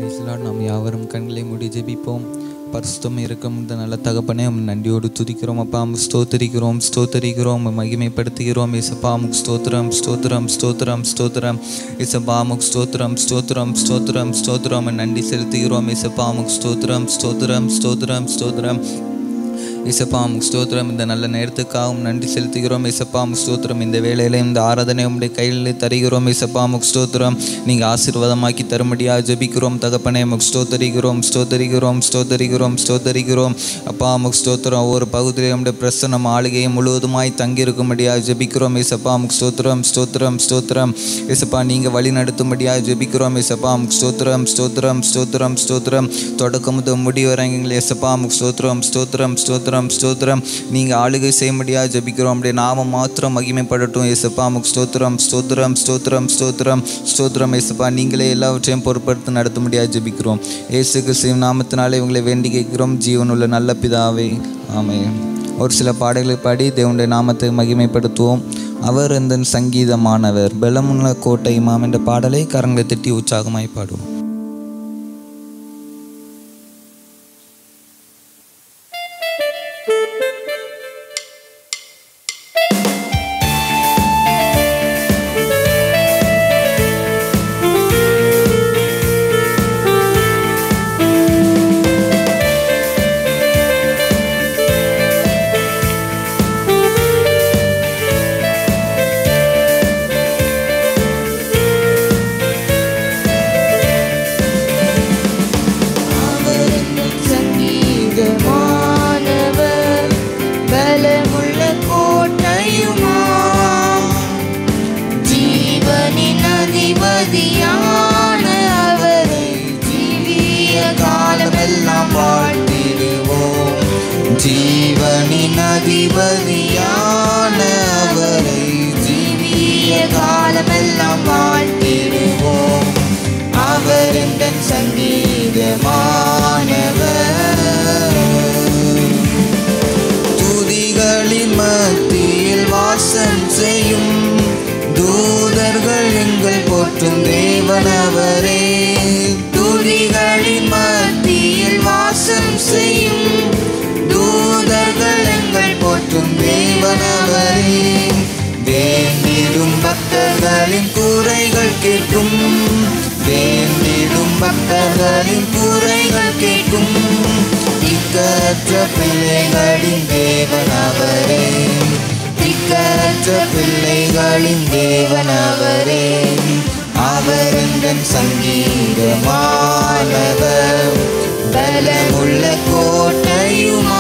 பிரைஸ்லாட் நாம் யாவரும் கண்களை மூடி ஜெபிப்போம் பரிசுத்தம் இருக்கும் இந்த நல்ல தகப்பனே உம் நன்றியோடு துதிக்கிறோம் அப்பா உம் ஸ்தோத்தரிக்கிறோம் ஸ்தோத்தரிக்கிறோம் உம்மை மகிமைப்படுத்துகிறோம் இசப்பா முக் ஸ்தோத்திரம் ஸ்தோத்திரம் ஸ்தோத்திரம் ஸ்தோத்திரம் இசப்பா முக் ஸ்தோத்திரம் ஸ்தோத்திரம் ஸ்தோத்திரம் ஸ்தோத்திரம் நன்றி செலுத்துகிறோம் இசப்பா முக் ஸ்தோத்திரம் ஸ்தோத்திரம் ஸ்தோத்திரம் ஸ்தோத்திரம் இசப்பா உமக்கு ஸ்தோத்திரம் இந்த நல்ல நேரத்துக்காகவும் நன்றி செலுத்துகிறோம் இசப்பா உமக்கு ஸ்தோத்திரம் இந்த வேளையில இந்த ஆராதனை உம்முடைய கையில் தருகிறோம் இசப்பா உமக்கு ஸ்தோத்திரம் நீங்கள் ஆசீர்வாதமாக்கி தரும்படியாக ஜெபிக்கிறோம் தகப்பனே உமக்கு ஸ்தோத்தரிக்கிறோம் ஸ்தோத்தரிக்கிறோம் ஸ்தோத்தரிக்கிறோம் ஸ்தோத்தரிக்கிறோம் அப்பா உமக்கு ஸ்தோத்திரம் ஒவ்வொரு பகுதியிலும் உம்முடைய பிரசனம் ஆளுகையை முழுவதுமாய் தங்கியிருக்கும்படியாக ஜெபிக்கிறோம் இசப்பா உமக்கு ஸ்தோத்திரம் ஸ்தோத்திரம் ஸ்தோத்திரம் இசப்பா நீங்கள் வழி நடத்தும்படியாக ஜெபிக்கிறோம் இசப்பா உமக்கு ஸ்தோத்திரம் ஸ்தோத்திரம் ஸ்தோத்திரம் ஸ்தோத்திரம் தொடக்கம் முதல் முடிவு வரைங்களே இசப்பா உமக்கு ஸ்தோத்திரம் ஸ்தோத்திரம் ஸ்தோத்திரம் ஸ்தோத்திரம் நீங்கள் ஆளுகை செய்யும்படியாக ஜெபிக்கிறோம் அப்படியே நாம மாத்திரம் மகிமைப்படட்டும் இசப்பா உமக்கு ஸ்தோத்திரம் ஸ்தோத்திரம் ஸ்தோத்திரம் ஸ்தோத்திரம் ஸ்தோத்திரம் இசப்பா நீங்களே எல்லாவற்றையும் பொறுப்படுத்தி நடத்தும்படியாக ஜெபிக்கிறோம் இயேசு கிறிஸ்துவின் நாமத்தினாலே இவங்களை வேண்டி கேட்கிறோம் ஜீவனுள்ள நல்ல பிதாவே ஆமே ஒரு சில பாடல்களை பாடி தேவனுடைய நாமத்தை மகிமைப்படுத்துவோம் அவர் இந்த சங்கீதமானவர் பலமுள்ள கோட்டை மாம் என்ற பாடலை கரங்களை தட்டி உற்சாகமாய் பாடுவோம் சங்கீதமானவர் பலமுள்ள கோட்டையுமாம் ஜீவனின் அதிபதியான அவரை ஜீவிய காலமெல்லாம் வாழ்த்திடுவோம் ஜீவனின் அதிபதியான அவரை ஜீவிய காலமெல்லாம் வாழ்த்திடுவோம் அவர் என்ற சங்கீதமானவர் துதிகளின் மத்தியில் வாசம் செய்யும் தூதர்கள் எங்கள் போற்றும் தேவனவரே துதிகளின் மத்தியில் வாசம் செய்யும் தூதர்கள் எங்கள் போற்றும் தேவனவரே வேண்டிடும் பக்தர்களின் குறைகள் கேட்கும் வேண்டிடும் பக்தர்களின் குறைகள் கேட்கும் திக்கற்ற பிள்ளைகளின் தேவனவரே திக்கற்ற பிள்ளைகளின் தேவனவரே அவர் எங்கள் சங்கீதமானவர் பலமுள்ள கோட்டையுமா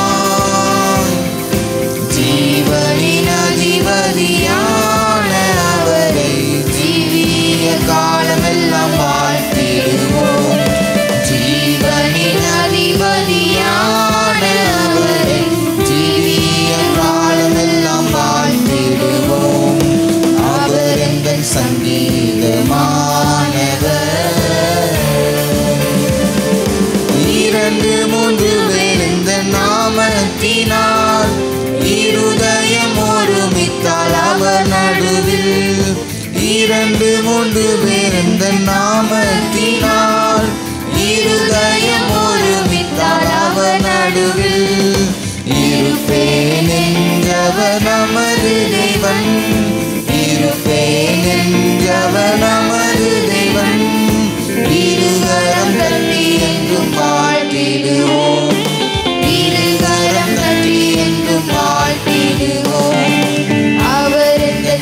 ஜீவனின் அதிபதியான அவரை ஜீவிய காலமெல்லாம் வாழ்த்திடுவோம் ஜீவனின் அதிபதியான அவரை ஜீவிய காலமெல்லாம் வாழ்த்திடுவோம் அவர் எங்கள் சங்கீதமானவர் இரண்டு மூன்று பேர் இந்த நாமத்தினால் இருதயம் ஒருமித்தால் அவர் நடுவில் இரண்டு மூன்று பேர் இந்த நாமத்தினால் இருதயம் ஒருமித்தால் அவர் நடுவில் இருப்பேன் என்றவர் நமது தேவன் இருப்பேன் என்றவர் நமது தேவன் இருகரம் தள்ளி என்றும் வாழ்த்திடுவோம் இருகரம் தள்ளி என்றும் வாழ்த்திடுவோம் அவர் எங்கள்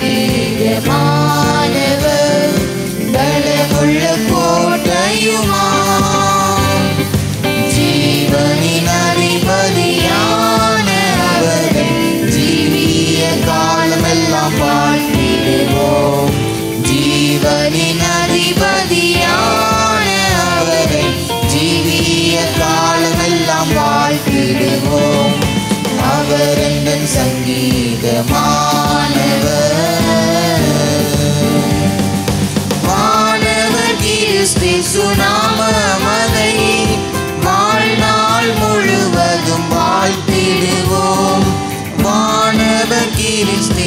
சங்கீதமானவர் பலமுள்ள கோட்டையுமா ஜீவனின் அதிபதியான அவரை ஜீவிய காலமெல்லாம் வாழ்த்திடுவோம் ஜீவனின் அதிபதியான அவரை ஜீவிய காலமெல்லாம் வாழ்த்திடுவோம் அவர் எங்கள் சங்கீதமானவர் வானவர் கிறிஸ்து சுனாமதை வாழ்நாள் முழுவதும் வாழ்த்திடுவோம் வானவர் கிறிஸ்து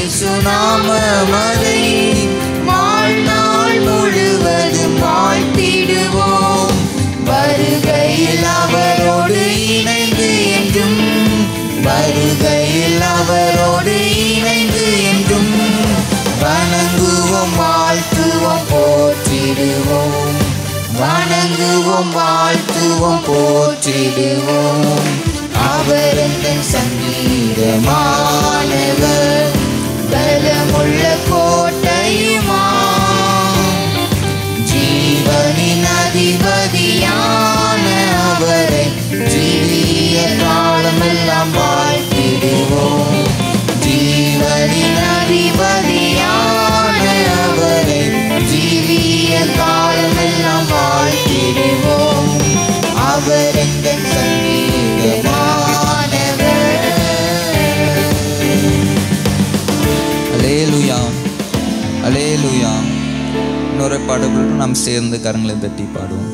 சுனாமதை வாழ்நாள் முழுவதும் வாழ்த்திடுவோம் வருகையில் அவரோடு இணைந்து என்றும் வணங்குவோம் வாழ்த்துவோம் போற்றிடுவோம் வணங்குவோம் வாழ்த்துவோம் போற்றிடுவோம் அவர் எங்கள் சங்கீதமானவர் பலமுள்ள கோட்டையுமா ஜீவனின் அதிபதியான அவரை ஜீவிய காலமெல்லாம் வாழ்த்திடுவோம் ஜீவனின் அதிபதியான அவரை ஜீவிய காலமெல்லாம் வாழ்த்திடுவோம் அவர் எங்கள் சங்கீதமானவர் அலேலுயா அலேலுயா இன்னொரு பாடல்களுடன் நாம் சேர்ந்து கரங்களை தட்டி பாடுவோம்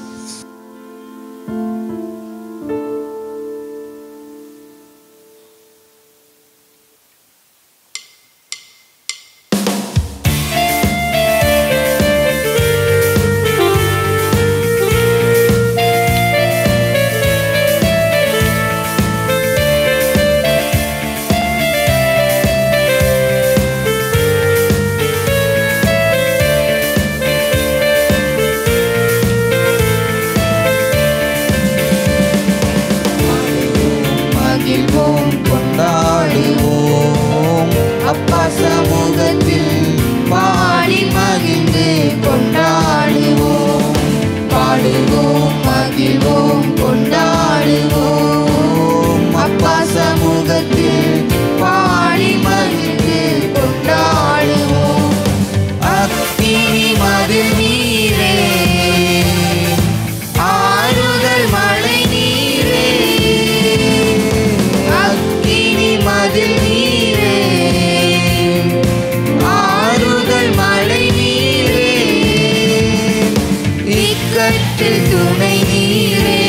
மகிழ்வோம் கொண்டாடுவோம் அப்பா சமூகத்தில் பாடி மகிழ்ந்து கொண்டாடுவோம் பாடுவோம் மகிழ்வோம் கொண்டாடுவோம் அப்பா சமூகத்தில் பாடி மகிழ்ந்து கொண்டாடுவோம் அக்கினி மதில் நீரே ஆறுதல் மழை நீரே அக்கினி மதில் நீரே ஆறுதல் மழை நீரே இக்கட்டில் துணை நீரே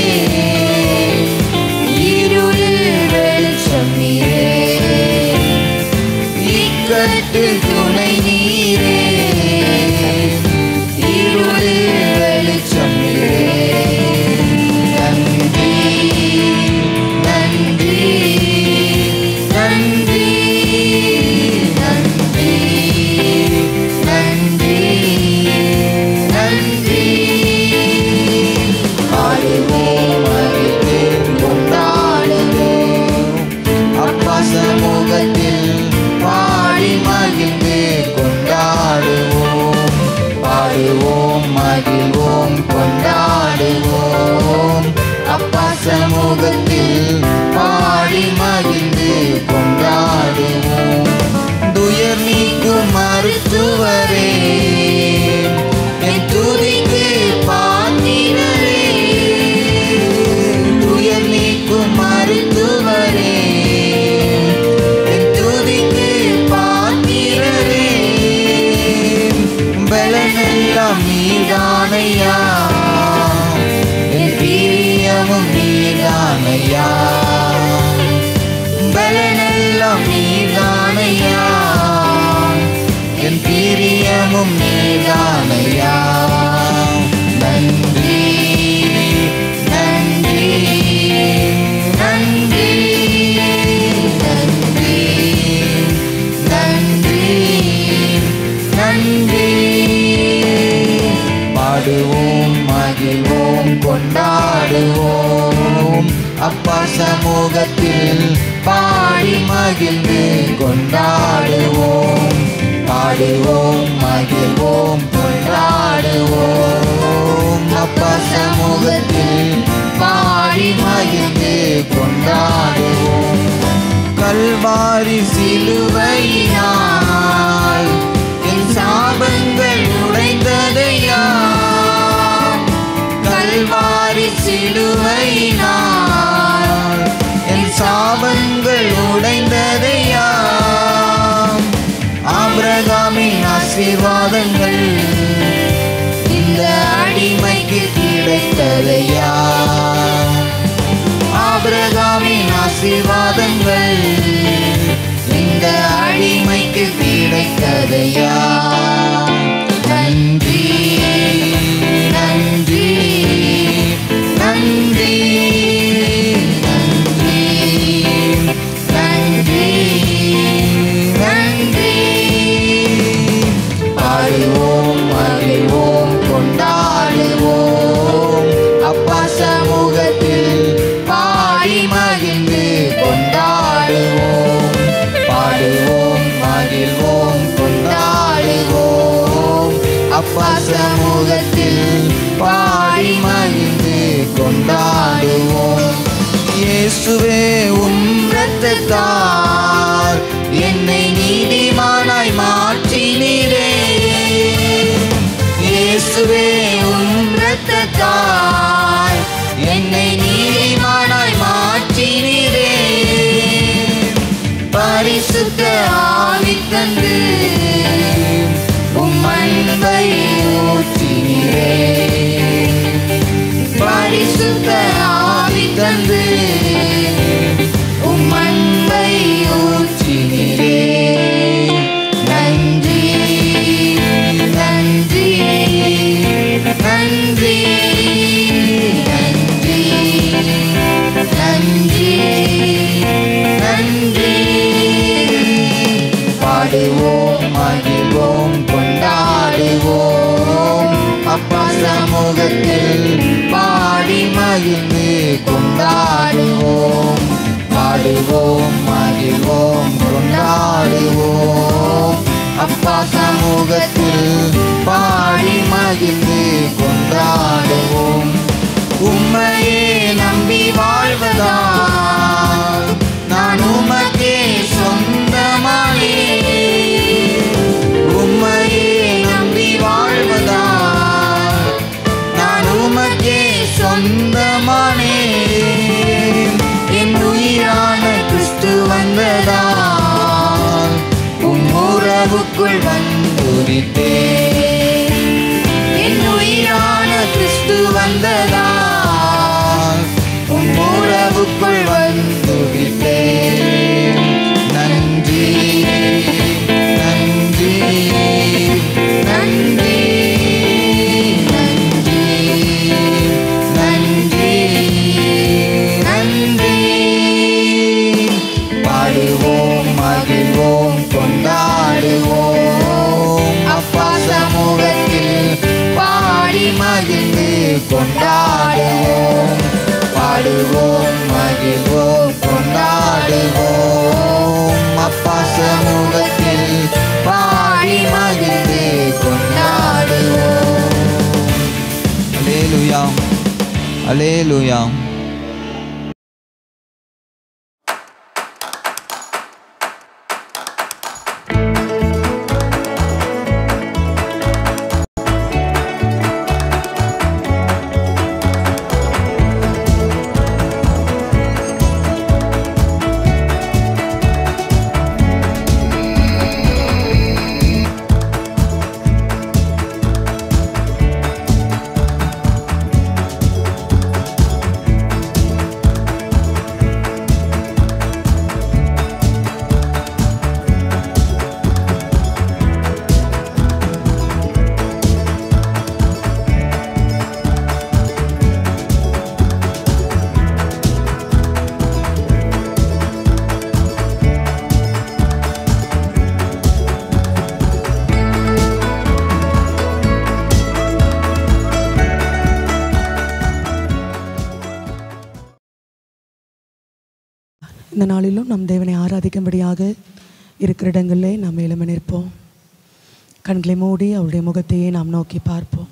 இருளில் வெளிச்சம் நீரே இக்கட்டில் துணை நீரே இருளில் வெளிச்சம் நீரே நன்றி நன்றி நன்றி நன்றி நன்றி நன்றி பாடுவோம் அறிந்து கொண்டாடுவோம் அப்பா சமூகத்தில் பாடி மகிழ்ந்து கொண்டாடுவோம் பாடுவோம் மகிழ்வோம் கொண்டாடுவோம் அப்பா சமூகத்தில் பாடி மகிழ்ந்து கொண்டாடுவோம் துயர் நீக்கும் மருத்துவரே என் துதிக்கு பாத்திரரே துயர் நீக்கும் மருத்துவரே என் துதிக்கு பாத்திரரே பலனெல்லாம் நீதானையா என் பிரியமும் நீதானையா பலனெல்லாம் நீதானையா என் பிரியமும் நீதானையா நன்றி நன்றி நன்றி நன்றி நன்றி நன்றி பாடுவோம் மகிழ்வோம் கொண்டாடுவோம் அப்பா சமூகத்தில் பாடி மகிழ்ந்து கொண்டாடுவோம் பாடுவோம் மகிழ்வோம் கொண்டாடுவோம் அப்பா சமூகத்தில் பாடி மகிழ்ந்து கொண்டாடுவோம் கல்வாரி சிலுவையினால் என் சாபங்கள் உடைந்ததையா கல்வாரி சிலுவையினால் என் சாபங்கள் உடைந்ததையா ஆபிரகாமின் ஆசீர்வாதங்கள் இந்த அடிமைக்கு கிடைத்ததையா ஆபிரகாமின் ஆசீர்வாதங்கள் இந்த அடிமைக்கு கிடைத்ததையா நன்றி நன்றி நன்றி நன்றி சமூகத்தில் பாடி மகிழ்ந்து கொண்டாடுவோம் இயேசுவே உம் இரத்தத்தால் என்னை நீதிமானாய் மாற்றினீரே இயேசுவே உம் இரத்தத்தால் என்னை நீதிமானாய் மாற்றினீரே பரிசுத்த ஆவி தந்து உம் அன்பை ஊற்றினீரே பரிசுத்த ஆவி தந்து உம் அன்பை ஊற்றினீரே நன்றி நன்றி நன்றி நன்றி நன்றி நன்றி பாடுவோம் மகிழ்வோம் கொண்டாடுவோம் அப்பா சமூகத்தில் பாடி மகிழ்ந்து கொண்டாடுவோம் பாடுவோம் மகிழ்வோம் கொண்டாடுவோம் அப்பா சமூகத்தில் பாடி மகிழ்ந்து கொண்டாடுவோம் உம்மையே நம்பி வாழ்வதால் நான் உமக்கே சொந்தமானே உம்மையே நம்பி வாழ்வதால் நான் உமக்கே சொந்தமானே என் உயிரான கிறிஸ்து வந்ததால் உம் உறவுக்குள் வந்துரித்தேன் என் உயிரான கிறிஸ்து வந்ததால் உன் உறவுக்குள் வந்து விட்டேன் நன்றி நன்றி நன்றி நன்றி நன்றி நன்றி பாடுவோம் மகிழ்வோம் கொண்டாடுவோம் அப்பா சமூகத்தில் பாடி மகிழ்ந்து கொண்டாடுவோம் பாடுவோம் மகிழ்வோம் கொண்டாடுவோம் அப்பா சமூகத்தில் பாடி மகிழ்ந்து கொண்டாடுவோம் அலேலுயா அலேலுயா இந்த நாளிலும் நம் தேவனை ஆராதிக்கும்படியாக இருக்கிற இடங்களிலே நாம் எழும நிற்போம் கண்களை மூடி அவருடைய முகத்தையே நாம் நோக்கி பார்ப்போம்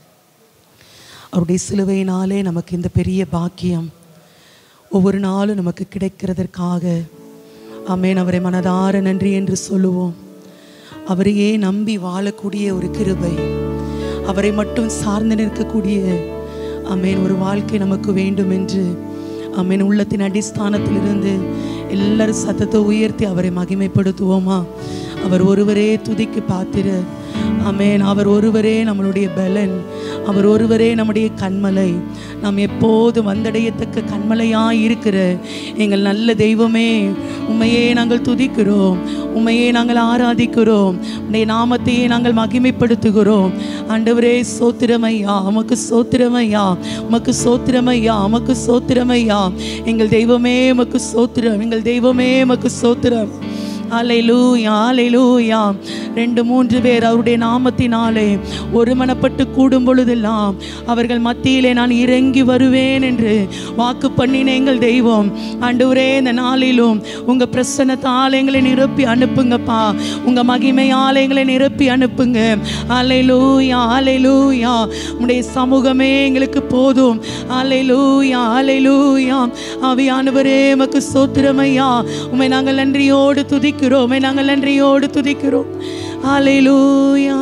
அவருடைய சிலுவையினாலே நமக்கு இந்த பெரிய பாக்கியம் ஒவ்வொரு நாளும் நமக்கு கிடைக்கிறதற்காக ஆமென் அவரை மனதார நன்றி என்று சொல்லுவோம் அவரையே நம்பி வாழக்கூடிய ஒரு கிருபை அவரை மட்டும் சார்ந்து நிற்கக்கூடிய ஆமென் ஒரு வாழ்க்கை நமக்கு வேண்டும் என்று ஆமென் உள்ளத்தின் அடிஸ்தானத்திலிருந்து எல்லாரும் சத்தத்தை உயர்த்தி அவரை மகிமைப்படுத்துவோமா அவர் ஒருவரே துதிக்கு பாத்திர ஆமென் அவர் ஒருவரே நம்மளுடைய பலன் அவர் ஒருவரே நம்முடைய கண்மலை நாம் எப்போது வந்தடையத்தக்க கண்மலையாய் இருக்கிற எங்கள் நல்ல தெய்வமே உண்மையே நாங்கள் துதிக்கிறோம் உண்மையே நாங்கள் ஆராதிக்கிறோம் உடைய நாமத்தையே நாங்கள் மகிமைப்படுத்துகிறோம் ஆண்டவரே சோத்திரமையா உமக்கு சோத்திரமையா உமக்கு சோத்திரமையா உமக்கு சோத்திரமையா எங்கள் தெய்வமே உமக்கு சோத்திரம் எங்கள் தெய்வமே உமக்கு சோத்திரம் அலைலூயா அலைலூயா ரெண்டு மூன்று பேர் அவருடைய நாமத்தினாலே ஒருமனப்பட்டு கூடும் பொழுதெல்லாம் அவர்கள் மத்தியிலே நான் இறங்கி வருவேன் என்று வாக்கு பண்ணின எங்கள் தெய்வம் ஆண்டவரே இந்த நாளிலும் உங்க பிரசன்னத்தால் எங்களை நிரப்பி அனுப்புங்கப்பா உங்க மகிமையால் எங்களை நிரப்பி அனுப்புங்க அலையிலூயா அலையிலூயா உடைய சமூகமே எங்களுக்கு போதும் அலையிலூயா அலையிலூயா ஆவியானவரே எமக்கு சோத்திரமையா உமை நாங்கள் நன்றியோடு துதிக்கிறோம் உமை நாங்கள் நன்றியோடு துதிக்கிறோம் அலையிலூயா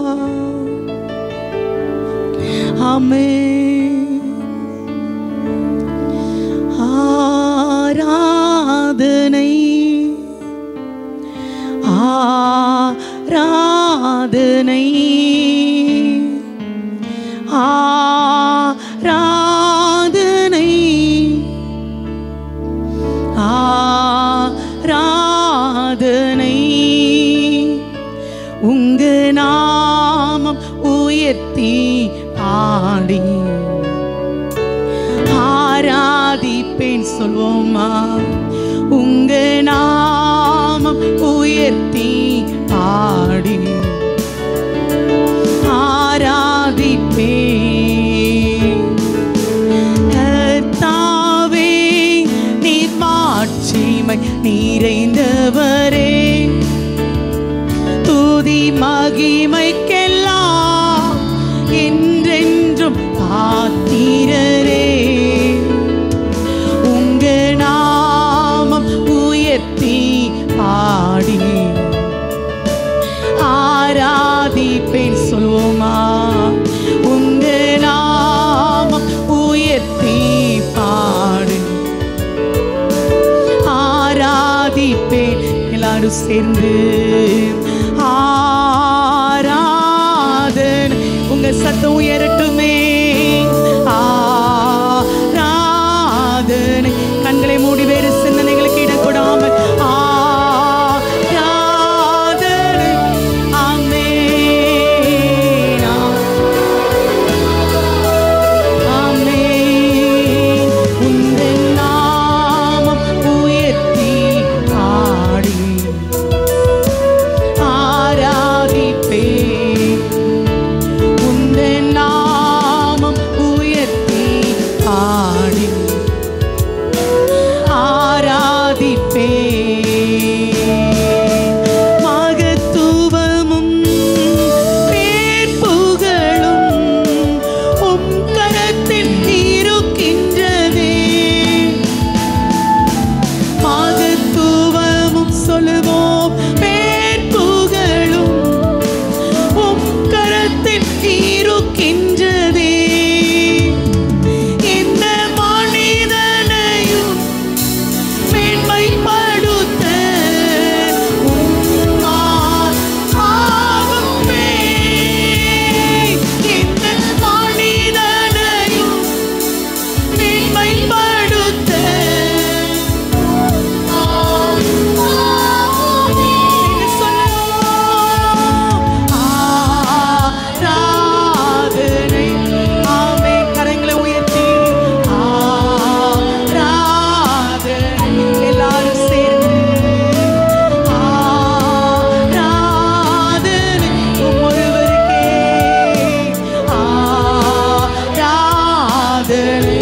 ஆமென் ஆராதனை ஆராதனை ஆராதனை ஆராதனை உங்க நாமம் உயர்த்தி பாடி ஆராதிப்பேன் சொல்வோமா உங்க நாமம் உயர்த்தி பாடி ஆராதிப்பேன் கர்த்தாவே நீர் மாட்சிமை நிறைந்தவரே துதி மகிமைக்கெல்லாம் என்றென்றும் பாத்திரரே உங்க நாமம் உயர்த்தி பாடி ஆராதிப்பேன் சொல்வோமா உங்க நாமம் உயர்த்தி பாடு ஆராதிப்பேன் எல்லாரும் சேர்ந்து ஆராதனை உங்க சத்தம் உயரட்டுமே ஆராதனை கண்களை மூடி வேறு சிந்தனைகளுக்கு இடம் கொடாமல் ஆராதனை ஆமென் ஆமென் உந்தன் நாமம் உயர்த்தி பாடி ஆராதிப்பேன் உந்தன் நாமம் உயர்த்தி பாடி ஆராதிப்பேன் மகத்துவமும் பேர்புகழும் உம் கரத்தில் இருக்கின்றதே மகத்துவமும் சொல்லுவோம் பேர்புகழும் உம் கரத்தில் இருக்கின்றதே இந்த மனிதனையும் மேன்மைப்படுத்த உம்மால் ஆகுமே. இந்த மனிதனையும் மேன்மைப்படுத்த நீங்க சொல்லுவோம். ஆராதனை. ஆமென். கரங்களை உயர்த்தி ஆராதனை. எல்லாரும் சேர்ந்து ஆராதனை. உம் ஒருவருக்கே ஆராதனை.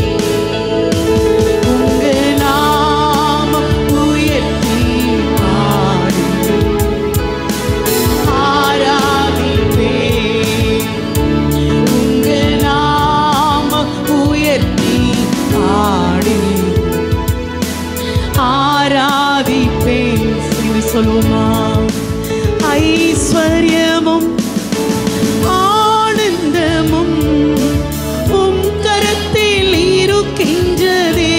உங்க நாமம் உயர்த்தி பாடி ஆராதிப்பேன். உங்க நாமம் உயர்த்தி பாடி ஆராதிப்பேன் சொல்லி சொல்லுமா ஐஸ்வர்யமும் ஆனந்தமும் உம் கரத்தில் இருக்கின்றதே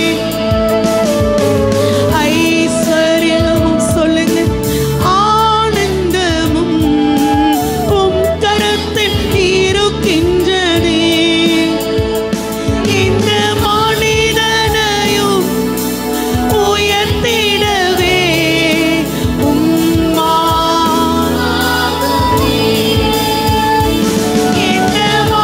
ஐஸ்வர்யமும் சொல்லுங்க ஆனந்தமும் உம் கரத்தில் இருக்கின்றதே இந்த மனிதனையும் உயர்த்திடவே உம்மா இந்த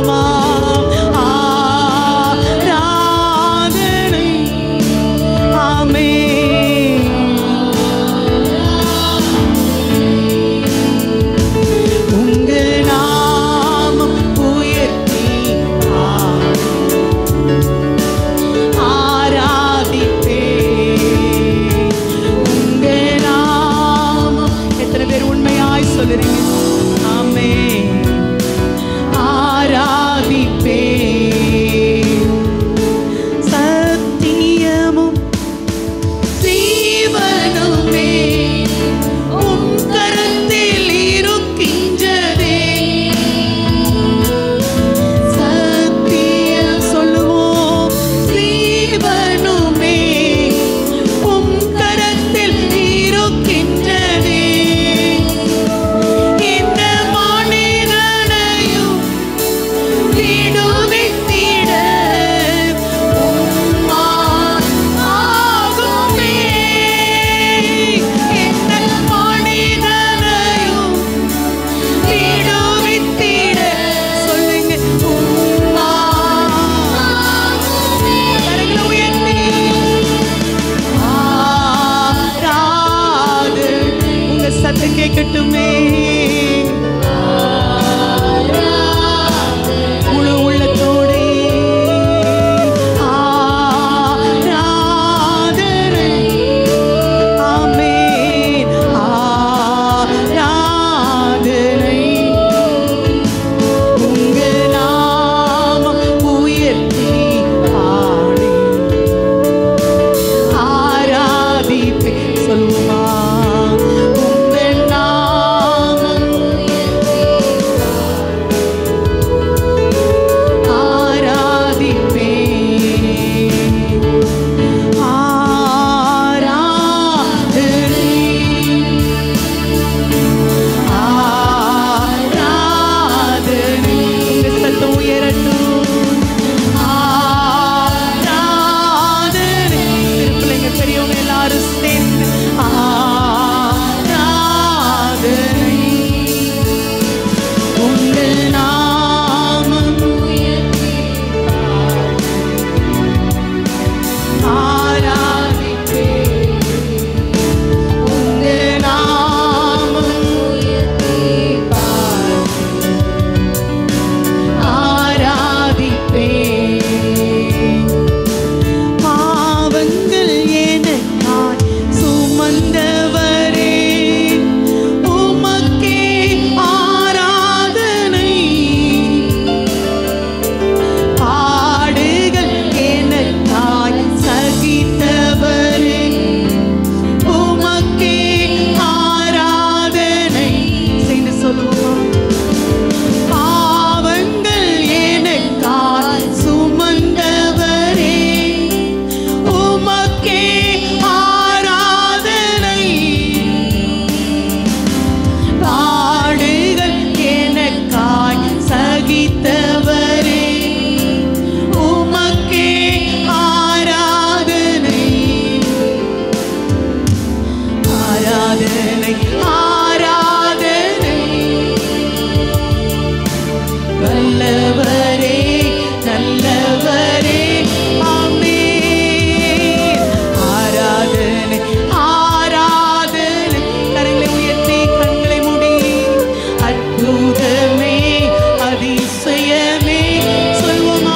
சொல்லுவோமா ஆராதனை ஆமென் உங்க நாமம் உயர்த்தி ஆராதிப்பேன் உங்க நாமம் எத்தனை பேர் உண்மையாய் சொல்லுறீங்க ஆமென் ஆராதிப்பேன் சத்தியமும் ஜீவனுமே உம் கரத்தில் இருக்கின்றதே சத்தியம் சொல்லுவோம் ஜீவனுமே உம் கரத்தில் இருக்கின்றதே இந்த மனிதனையும் விடுவித்திட உம்மால் ஆகுமே. இந்த மனிதனையும் விடுவித்திட சொல்லுங்க உம்மால் கரங்களை உயர்த்தி ஆராது உங்க சத்தம் கேட்கட்டுமே முழு உள்ளத்தோடே ஆராதனை ஆமென் ஆராதனை உங்க நாமம் உயர்த்தி பாடி ஆராதிப்பே சொல்லுமா உங்க நாமம் ஆராதிப்பே ஆராதனை ஆராதனை உங்க சத்தம் உயரட்டும் ஆராதனை பிள்ளைங்க பெரியவங்க எல்லாரும் சேர்ந்து ஆராதனை உங்கள் நாமம் ஆராதிப்பே உங்கள் நாமம் ஆராதிப்பேன் பாவங்கள் எனக்காய் சுமந்தவரே உமக்கே ஆராதனை பாடுகள் எனக்காய் சகித்தவரே உமக்கே ஆராதனை செய்து சொல்லுவோம் பாவங்கள் எனக்காய் சுமந்தவரே உமக்கே ஆராதனை பாடுகள் எனக்காய் சகித்தவரே உமக்கே ஆராதனை ஆராதனை ஆராதனை வல்லவரே நல்லவரே ஆமென் ஆராதனை ஆராதனை கரங்களை உயர்த்தி கண்களை மூடி அற்புதமே அதிசயமே சொல்வோமா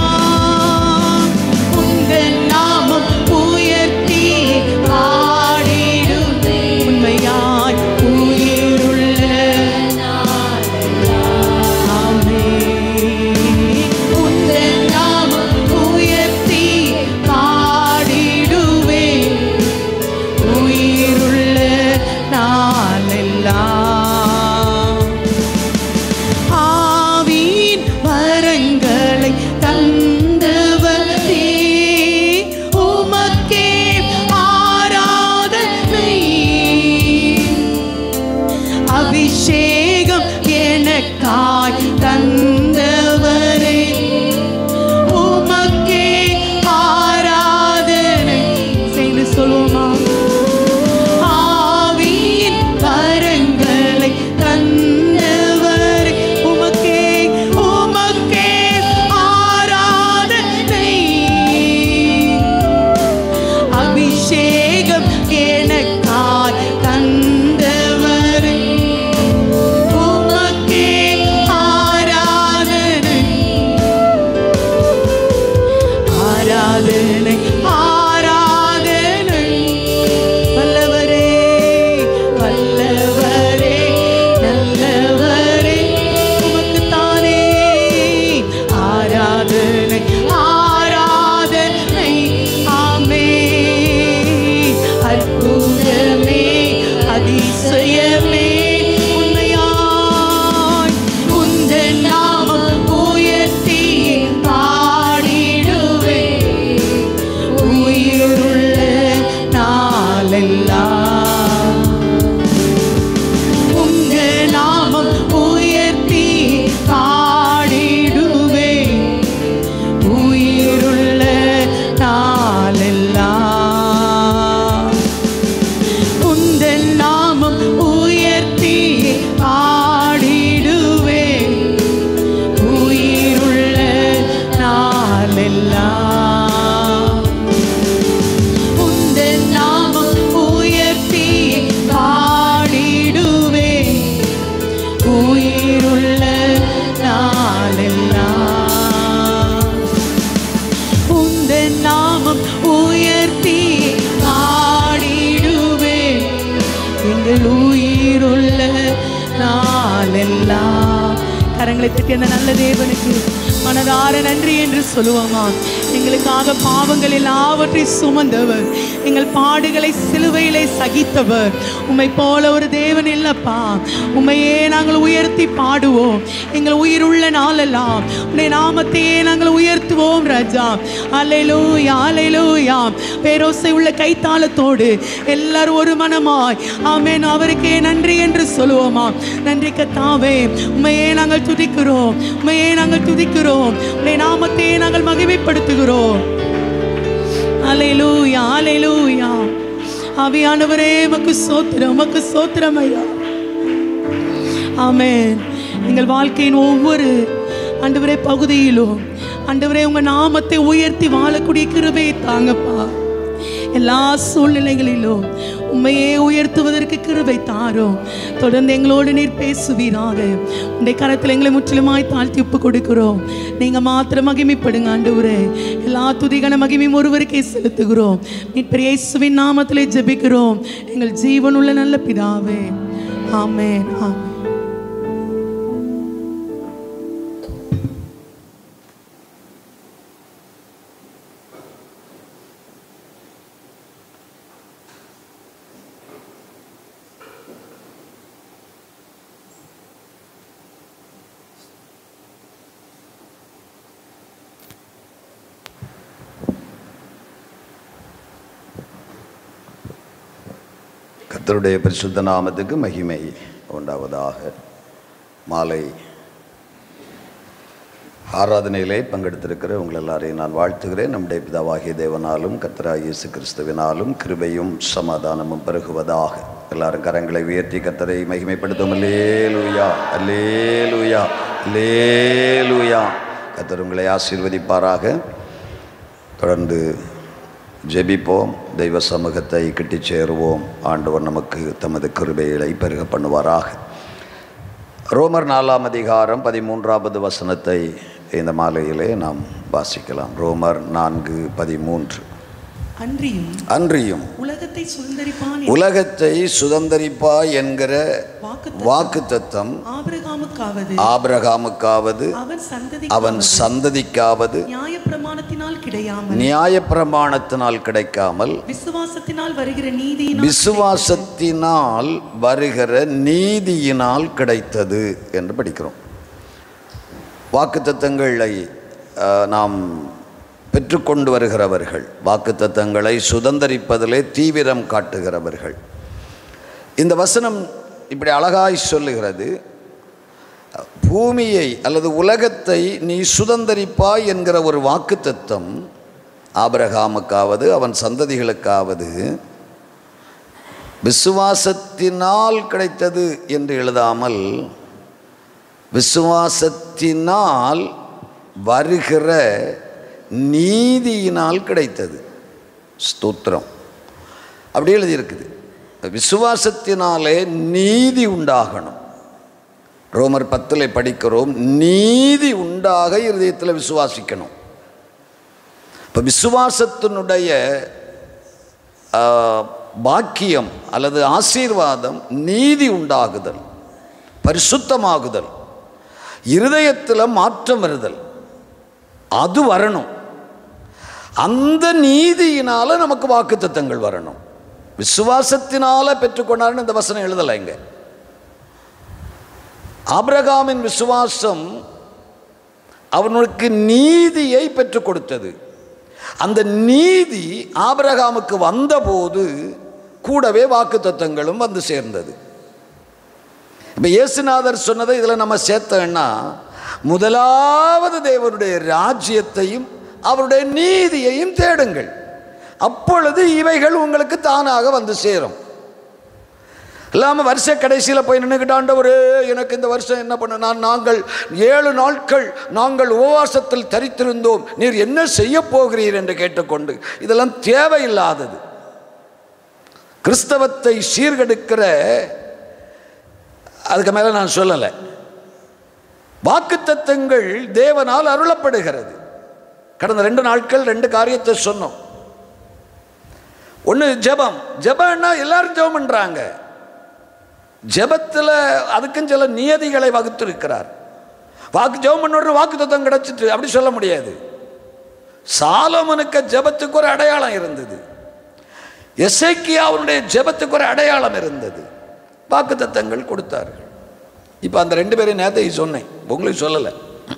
உங்கள் நாமம் உயர்த்தி பாடிடுமே உண்மையாய் உயிருள்ள ஆமென் நாளெல்லாம் உந்தன் நாமம் உயர்த்தி பாடிடுவே உயிருள்ள நாளெல்லாம் உந்தன் நாமம் உயர்த்தி பாடிடுவே எங்கள் உயிருள்ள நாளெல்லாம் கரங்களை தட்டி அந்த நல்ல தேவனுக்கு மனதார நன்றி என்று சொல்லுவோமா எங்களுக்காக பாவங்கள் எல்லாவற்றையும் சுமந்தவர் எங்கள் பாடுகளை சிலுவையிலே சகித்தவர் உம்மை போல ஒரு தேவன் இல்லப்பா உம்மையே நாங்கள் உயர்த்தி பாடுவோம் எங்கள் உயிருள்ள நாளெல்லாம் உன்னை நாமத்தையே நாங்கள் உயர்த்துவோம் ராஜா அலையிலூயா அலையிலூயா பேரோசை உள்ள கைத்தாளத்தோடு எல்லாரும் ஒரு மனமாய் ஆமென் அவருக்கே நன்றி என்று சொல்லுவோமா நன்றி கத்தாவே உண்மையே நாங்கள் துதிக்கிறோம் உண்மையே நாங்கள் துதிக்கிறோம் உன்னை நாமத்தையே நாங்கள் மகிமைப்படுத்துகிறோம் அலையிலூயா அலையிலூயா ஆவியானவரே மக்கு சோத்திரம் மக்கு சோத்திரம் ஐயா ஆமென் எங்கள் வாழ்க்கையின் ஒவ்வொரு ஆண்டவரே பகுதியிலும் ஆண்டவரே உங்க நாமத்தை உயர்த்தி வாழக்கூடிய கிருபையை தாங்கப்பா எல்லா சூழ்நிலைகளிலும் உண்மையே உயர்த்துவதற்கு கிருபை தாரும் தொடர்ந்து எங்களோடு நீர் பேசுவீராக உடைய கரத்தில் எங்களை முற்றிலுமாய் தாழ்த்தி ஒப்பு கொடுக்கிறோம் நீங்க மாத்திரம் மகிமைப்படுங்க ஆண்டவரே எல்லா துதிகன மகிமையும் ஒருவருக்கே செலுத்துகிறோம் மீட்பர் இயேசுவின் நாமத்திலே ஜெபிக்கிறோம் எங்கள் ஜீவனுள்ள நல்ல பிதாவே ஆமென் ஆமென் கர்த்தருடைய பரிசுத்த நாமத்துக்கு மகிமை உண்டாவதாக மாலை ஆராதனையிலே பங்கெடுத்திருக்கிற உங்கள் எல்லாரையும் நான் வாழ்த்துகிறேன் நம்முடைய பிதாவாகிய தேவனாலும் கர்த்தராகிய இயேசு கிறிஸ்துவினாலும் கிருபையும் சமாதானமும் பெருகுவதாக எல்லாரும் கரங்களை உயர்த்தி கர்த்தரை மகிமைப்படுத்தும் அல்லேலூயா அல்லேலூயா அல்லேலூயா கர்த்தர் உங்களை ஆசீர்வதிப்பாராக தொடர்ந்து ஜெபிப்போம் தெய்வ சமூகத்தை கிட்டிச் சேருவோம் ஆண்டவர் நமக்கு தமது கிருபைகளை பெருக பண்ணுவாராக ரோமர் நாலாம் அதிகாரம் பதிமூன்றாவது வசனத்தை இந்த மாலையிலே நாம் வாசிக்கலாம் ரோமர் நான்கு பதிமூன்று அன்றியும் அன்றியும் உலகத்தை சுதந்தரிப்பான் உலகத்தை சுதந்தரிப்பா என்கிற வாக்கு வாக்கு தத்தம் ஆபிரகாமுக்காவது ஆபிரகாமுக்காவது அவன் சந்ததி அவன் சந்ததிக்காவது நியாய பிரமாணத்தினால் கிடையாமல் நியாயப்பிரமாணத்தினால் கிடைக்காமல் விசுவாசத்தினால் வருகிற நீதியினால் விசுவாசத்தினால் வருகிற நீதியினால் கிடைத்தது என்று படிக்கிறோம் வாக்குத்தத்தங்களை அஹ், நாம் பெற்றுக்கொண்டு வருகிறவர்கள் வாக்குத்தத்தங்களை சுதந்தரிப்பதிலே தீவிரம் காட்டுகிறவர்கள் இந்த வசனம் இப்படி அழகாய் சொல்லுகிறது பூமியை அல்லது உலகத்தை நீ சுதந்தரிப்பாய் என்கிற ஒரு வாக்குத்தத்தம் ஆபிரகாமுக்காவது அவன் சந்ததிகளுக்காவது விசுவாசத்தினால் கிடைத்தது என்று எழுதாமல் விசுவாசத்தினால் வருகிற நீதியினால் கிடைத்தது ஸ்தோத்திரம் அப்படி எழுதியிருக்குது விசுவாசத்தினாலே நீதி உண்டாகணும் ரோமர் பத்தில் படிக்கிறோம் நீதி உண்டாக இருதயத்தில் விசுவாசிக்கணும் இப்போ விசுவாசத்தினுடைய ஆ, பாக்கியம் அல்லது ஆசீர்வாதம் நீதி உண்டாகுதல் பரிசுத்தமாகுதல் இருதயத்தில் மாற்றம் வருதல் அது வரணும் அந்த நீதியினால நமக்கு வாக்குத்தத்தங்கள் வரணும் விசுவாசத்தினால பெற்றுக்கொண்டாருன்னு இந்த வசனம் எழுதலை இங்க ஆபிரகாமின் விசுவாசம் அவனுக்கு நீதியை பெற்றுக் கொடுத்தது அந்த நீதி ஆபிரகாமுக்கு வந்தபோது கூடவே வாக்குத்தத்தங்களும் வந்து சேர்ந்தது இப்போ இயேசுநாதர் சொன்னதை இதில் நம்ம சேர்த்தோன்னா முதலாவது தேவனுடைய ராஜ்யத்தையும் அவருடைய நீதியையும் தேடுங்கள் அப்பொழுது இவைகள் உங்களுக்கு தானாக வந்து சேரும் இல்லாமல் வருஷ கடைசியில் போய் நின்றுக்கிட்டு ஆண்டவரே எனக்கு இந்த வருஷம் என்ன பண்ண நான் நாங்கள் ஏழு நாட்கள் நாங்கள் உபவாசத்தில் தரித்திருந்தோம் நீர் என்ன செய்ய போகிறீர் என்று கேட்டுக்கொண்டு இதெல்லாம் தேவையில்லாதது கிறிஸ்தவத்தை சீர்கெடுக்கிற அதுக்கு மேலே நான் சொல்லலை வாக்குத்தத்தங்கள் தேவனால் அருளப்படுகிறது கடந்த ரெண்டு நாட்கள் ரெண்டு காரியத்தை சொன்னோம் ஒன்று ஜெபம் ஜெபம்னா எல்லாரும் ஜெபம் பண்ணுறாங்க ஜெபத்தில் அதுக்கும் சில நியதிகளை வகுத்திருக்கிறார் வாக்கு ஜெபம் பண்ண உடனே வாக்கு தத்துவம் கிடச்சிட்டு அப்படி சொல்ல முடியாது சாலமனுக்கு ஜெபத்துக்கு ஒரு அடையாளம் இருந்தது எசைக்கியா அவனுடைய ஜெபத்துக்கு ஒரு அடையாளம் இருந்தது வாக்கு தத்தங்கள் கொடுத்தார்கள் இப்போ அந்த ரெண்டு பேரையும் நேரத்தை சொன்னேன் உங்களுக்கு சொல்லலை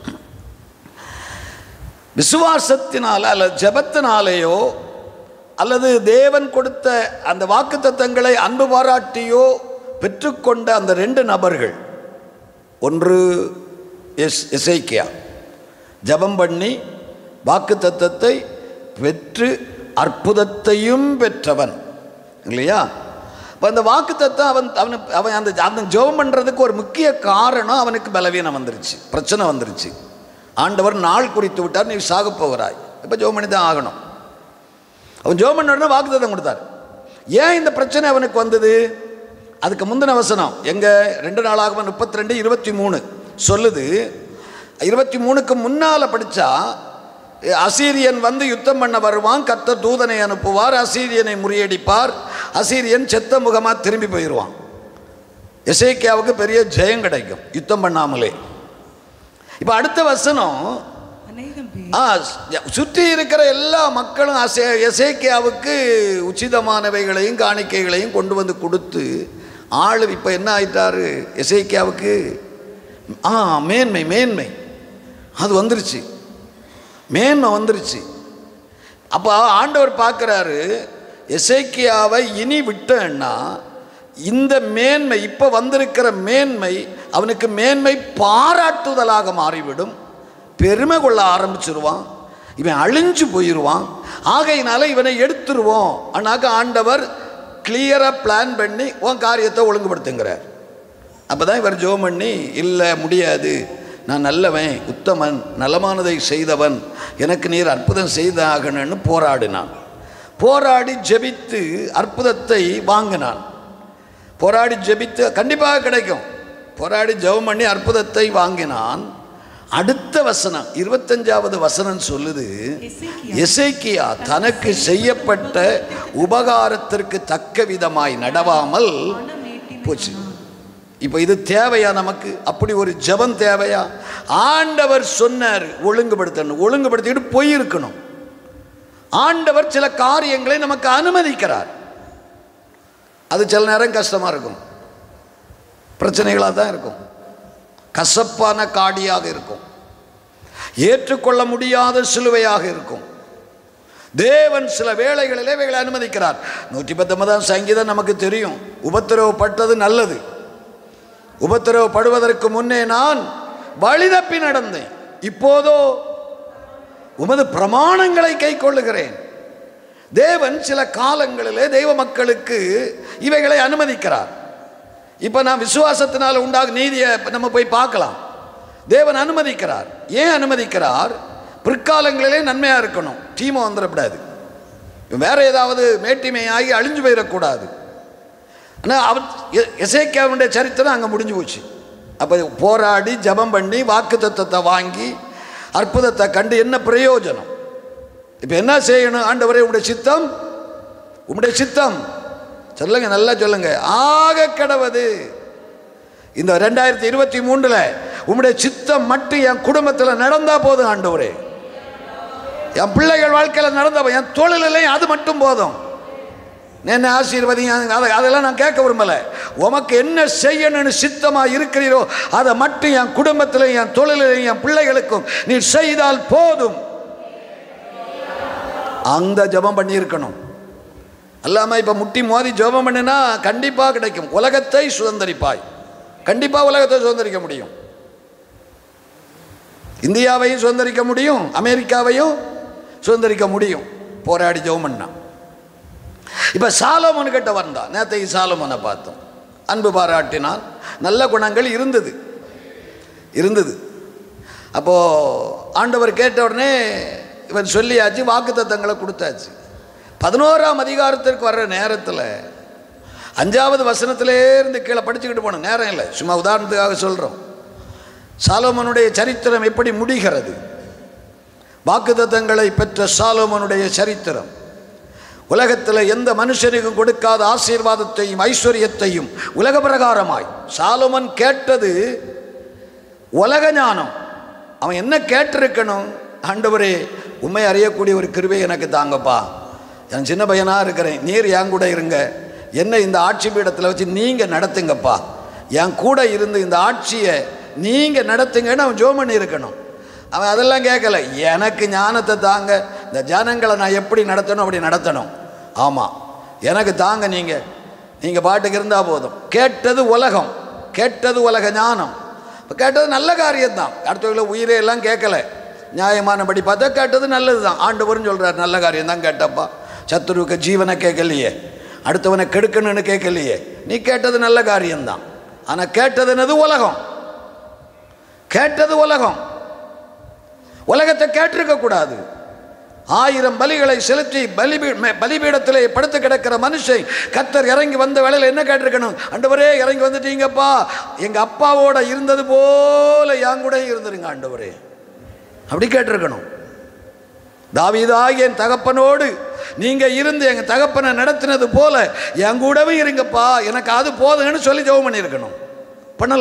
விசுவாசத்தினால அல்லது ஜெபத்தினாலேயோ அல்லது தேவன் கொடுத்த அந்த வாக்குத்தத்தங்களை அன்பு பாராட்டியோ பெற்றுக்கொண்ட அந்த ரெண்டு நபர்கள் ஒன்று எஸ் எசைக்கியா ஜெபம் பண்ணி வாக்குத்தத்தத்தை பெற்று அற்புதத்தையும் பெற்றவன் இல்லையா இப்போ அந்த வாக்குத்தத்தம் அவன் அவனுக்கு அவன் அந்த அந்த ஜெபம் பண்ணுறதுக்கு ஒரு முக்கிய காரணம் அவனுக்கு பலவீனம் வந்துருச்சு பிரச்சனை வந்துருச்சு ஆண்டவர் நாள் குறித்து விட்டார் நீ சாக போகிறாய் இப்போ ஜெபம் பண்ணி தான் ஆகணும் அவன் ஜெபம் பண்ண உடனே வாக்குத்தத்தம் கொடுத்தார் ஏன் இந்த பிரச்சனை அவனுக்கு வந்தது அதுக்கு முந்தின வசனம் எங்க ரெண்டு நாளாக முப்பத்தி ரெண்டு இருபத்தி மூணு சொல்லுது இருபத்தி மூணுக்கு முன்னால் படித்தா அசீரியன் வந்து யுத்தம் பண்ண வருவான் கத்த தூதனை அனுப்புவார் அசீரியனை முறியடிப்பார் அசீரியன் செத்த முகமாக திரும்பி போயிடுவான் எசேக்கியாவுக்கு பெரிய ஜெயம் கிடைக்கும் யுத்தம் பண்ணாமலே இப்போ அடுத்த வசனம் அநேகம் பேர் ஆ சுற்றி இருக்கிற எல்லா மக்களும் அசே எசேக்கியாவுக்கு உச்சிதமானவைகளையும் காணிக்கைகளையும் கொண்டு வந்து கொடுத்து ஆள் இப்போ என்ன ஆயிட்டாரு எசேக்கியாவுக்கு ஆ மேன்மை மேன்மை அது வந்துருச்சு மேன்மை வந்துருச்சு அப்போ ஆண்டவர் பார்க்குறாரு எசேக்கியாவை இனி விட்டேன்னா இந்த மேன்மை இப்போ வந்திருக்கிற மேன்மை அவனுக்கு மேன்மை பாராட்டுதலாக மாறிவிடும் பெருமை கொள்ள ஆரம்பிச்சிருவான் இவன் அழிஞ்சு போயிடுவான் ஆகையினால இவனை எடுத்துருவோம் ஆனாக்க ஆண்டவர் கிளியராக பிளான் பண்ணி உன் காரியத்தை ஒழுங்குபடுத்துங்கிறார் அப்போ தான் இவர் ஜோம் பண்ணி இல்லை முடியாது நான் நல்லவன் உத்தமன் நலமானதை செய்தவன் எனக்கு நீர் அற்புதம் செய்தாகணும்னு போராடினான் போராடி ஜெபித்து அற்புதத்தை வாங்கினான் போராடி ஜெபித்து கண்டிப்பாக கிடைக்கும் போராடி ஜெபம் பண்ணி அற்புதத்தை வாங்கினான் அடுத்த வசனம் இருபத்தஞ்சாவது வசனம் சொல்லுது எசேக்கியா தனக்கு செய்யப்பட்ட உபகாரத்திற்கு தக்க விதமாய் நடவாமல் போச்சு இப்போ இது தேவையா நமக்கு அப்படி ஒரு ஜெபம் தேவையா ஆண்டவர் சொன்னார் ஒழுங்குபடுத்தணும் ஒழுங்குபடுத்திட்டு போயிருக்கணும் ஆண்டவர் சில காரியங்களை நமக்கு அனுமதிக்கிறார் அது சில நேரம் கஷ்டமாக இருக்கும் பிரச்சனைகளாக தான் இருக்கும் கசப்பான காடியாக இருக்கும் ஏற்றுக்கொள்ள முடியாத சிலுவையாக இருக்கும் தேவன் சில வேளைகளிலே இவைகளை அனுமதிக்கிறார் நூற்றி பத்தொன்பதாம் சங்கீதம் நமக்கு தெரியும் உபத்திரவப்பட்டது நல்லது உபத்திரவப்படுவதற்கு முன்னே நான் வழிதப்பி நடந்தேன் இப்போதோ உமது பிரமாணங்களை கை கொள்ளுகிறேன் தேவன் சில காலங்களிலே தெய்வ மக்களுக்கு இவைகளை அனுமதிக்கிறார் இப்போ நான் விசுவாசத்தினால் உண்டாகும் நீதியை நம்ம போய் பார்க்கலாம் தேவன் அனுமதிக்கிறார் ஏன் அனுமதிக்கிறார் பிற்காலங்களிலே நன்மையாக இருக்கணும் டீமை வந்துடக்கூடாது வேற ஏதாவது மேட்டிமையாகி அழிஞ்சு போயிடக்கூடாது ஆனால் அவன் எசேக்கியாவுடைய சரித்திரம் அங்கே முடிஞ்சு போச்சு அப்போ போராடி ஜபம் பண்ணி வாக்கு தத்துவத்தை வாங்கி அற்புதத்தை கண்டு என்ன பிரயோஜனம் இப்போ என்ன செய்யணும் ஆண்டவரே உங்களுடைய சித்தம் உங்களுடைய சித்தம் சொல்லுங்க நல்லா சொல்லுங்க ஆக கடவது இந்த ரெண்டாயிரத்தி இருபத்தி மூன்றில் உங்களுடைய சித்தம் மட்டும் என் குடும்பத்தில் நடந்தா போதும் ஆண்டவரே என் பிள்ளைகள் வாழ்க்கையில் நடந்த போ- என் தொழிலையும் அது மட்டும் போதும் என்ன ஆசீர்வதிங்க அதை அதெல்லாம் நான் கேட்க விரும்பல உமக்கு என்ன செய்யணும்னு சித்தமாக இருக்கிறீரோ அதை மட்டும் என் குடும்பத்தில் என் தொழிலையும் என் பிள்ளைகளுக்கும் நீ செய்தால் போதும் அந்த ஜெபம் பண்ணியிருக்கணும் அல்லாமல் இப்போ முட்டி மோதி ஜெபம் பண்ணினா கண்டிப்பாக கிடைக்கும் உலகத்தை சுதந்திரிப்பாய் கண்டிப்பாக உலகத்தை சுதந்திரிக்க முடியும் இந்தியாவையும் சுதந்திரிக்க முடியும் அமெரிக்காவையும் சுதந்திரிக்க முடியும் போராடி ஜெபம் பண்ணா இப்போ சாலமோன் கிட்ட வந்தான் நேற்றைக்கு சாலமோனை பார்த்தோம் அன்பு பாராட்டினான் நல்ல குணங்கள் இருந்தது இருந்தது அப்போது ஆண்டவர் கேட்ட உடனே இவன் சொல்லியாச்சு வாக்குத்தத்தங்களை கொடுத்தாச்சு பதினோராம் அதிகாரத்திற்கு வர்ற நேரத்தில் அஞ்சாவது வசனத்திலே இருந்து கீழே படிச்சுக்கிட்டு போகணும் நேரம் இல்லை சும்மா உதாரணத்துக்காக சொல்கிறோம் சாலோமனுடைய சரித்திரம் எப்படி முடிகிறது வாக்குத்தத்தங்களை பெற்ற சாலோமனுடைய சரித்திரம் உலகத்தில் எந்த மனுஷனுக்கும் கொடுக்காத ஆசீர்வாதத்தையும் ஐஸ்வர்யத்தையும் உலக பிரகாரமாய் சாலோமன் கேட்டது உலக ஞானம் அவன் என்ன கேட்டிருக்கணும் ஆண்டவரே உண்மை அறியக்கூடிய ஒரு கிருபை எனக்கு தாங்கப்பா நான் சின்ன பையனாக இருக்கிறேன் நீர் என் கூட இருங்க என்ன இந்த ஆட்சி பீடத்தில் வச்சு நீங்கள் நடத்துங்கப்பா என் கூட இருந்து இந்த ஆட்சியை நீங்கள் நடத்துங்கன்னு அவன் ஜோம் பண்ணி இருக்கணும் அவன் அதெல்லாம் கேட்கல எனக்கு ஞானத்தை தாங்க இந்த ஜனங்களை நான் எப்படி நடத்தணும் அப்படி நடத்தணும் ஆமாம் எனக்கு தாங்க நீங்கள் நீங்கள் பாட்டுக்கு இருந்தால் போதும் கேட்டது உலகம் கேட்டது உலக ஞானம் இப்போ கேட்டது நல்ல காரியம்தான் அடுத்தவங்கள உயிரே எல்லாம் கேட்கல நியாயமானபடி பார்த்தா கேட்டது நல்லது தான் ஆண்டவரும் சொல்கிறார் நல்ல காரியம் தான் கேட்டப்பா சத்துருவுக்கு ஜீவனை கேட்கலையே அடுத்தவனை கெடுக்கணும்னு கேட்கலையே நீ கேட்டது நல்ல காரியம்தான் ஆனால் கேட்டது என்னது உலகம் கேட்டது உலகம் உலகத்தை கேட்டிருக்க கூடாது ஆயிரம் பலிகளை செலுத்தி பலிபீ மே- பலிபீடத்திலே படுத்து கிடக்கிற மனுஷன் கத்தர் இறங்கி வந்த வேளையில் என்ன கேட்டிருக்கணும் ஆண்டவரே இறங்கி வந்துட்டீங்கப்பா எங்கள் அப்பாவோட இருந்தது போல என் கூட இருந்துருங்க ஆண்டவரே அப்படி கேட்டிருக்கணும் தாவீதாகிய என் தகப்பனோடு நீங்க இருந்து எங்க தகப்பனை நடத்தினது போல என் கூடவே இருங்கப்பா எனக்கு அது போதுங்கன்னு சொல்லி ஜெபம் பண்ணியிருக்கணும் பண்ணல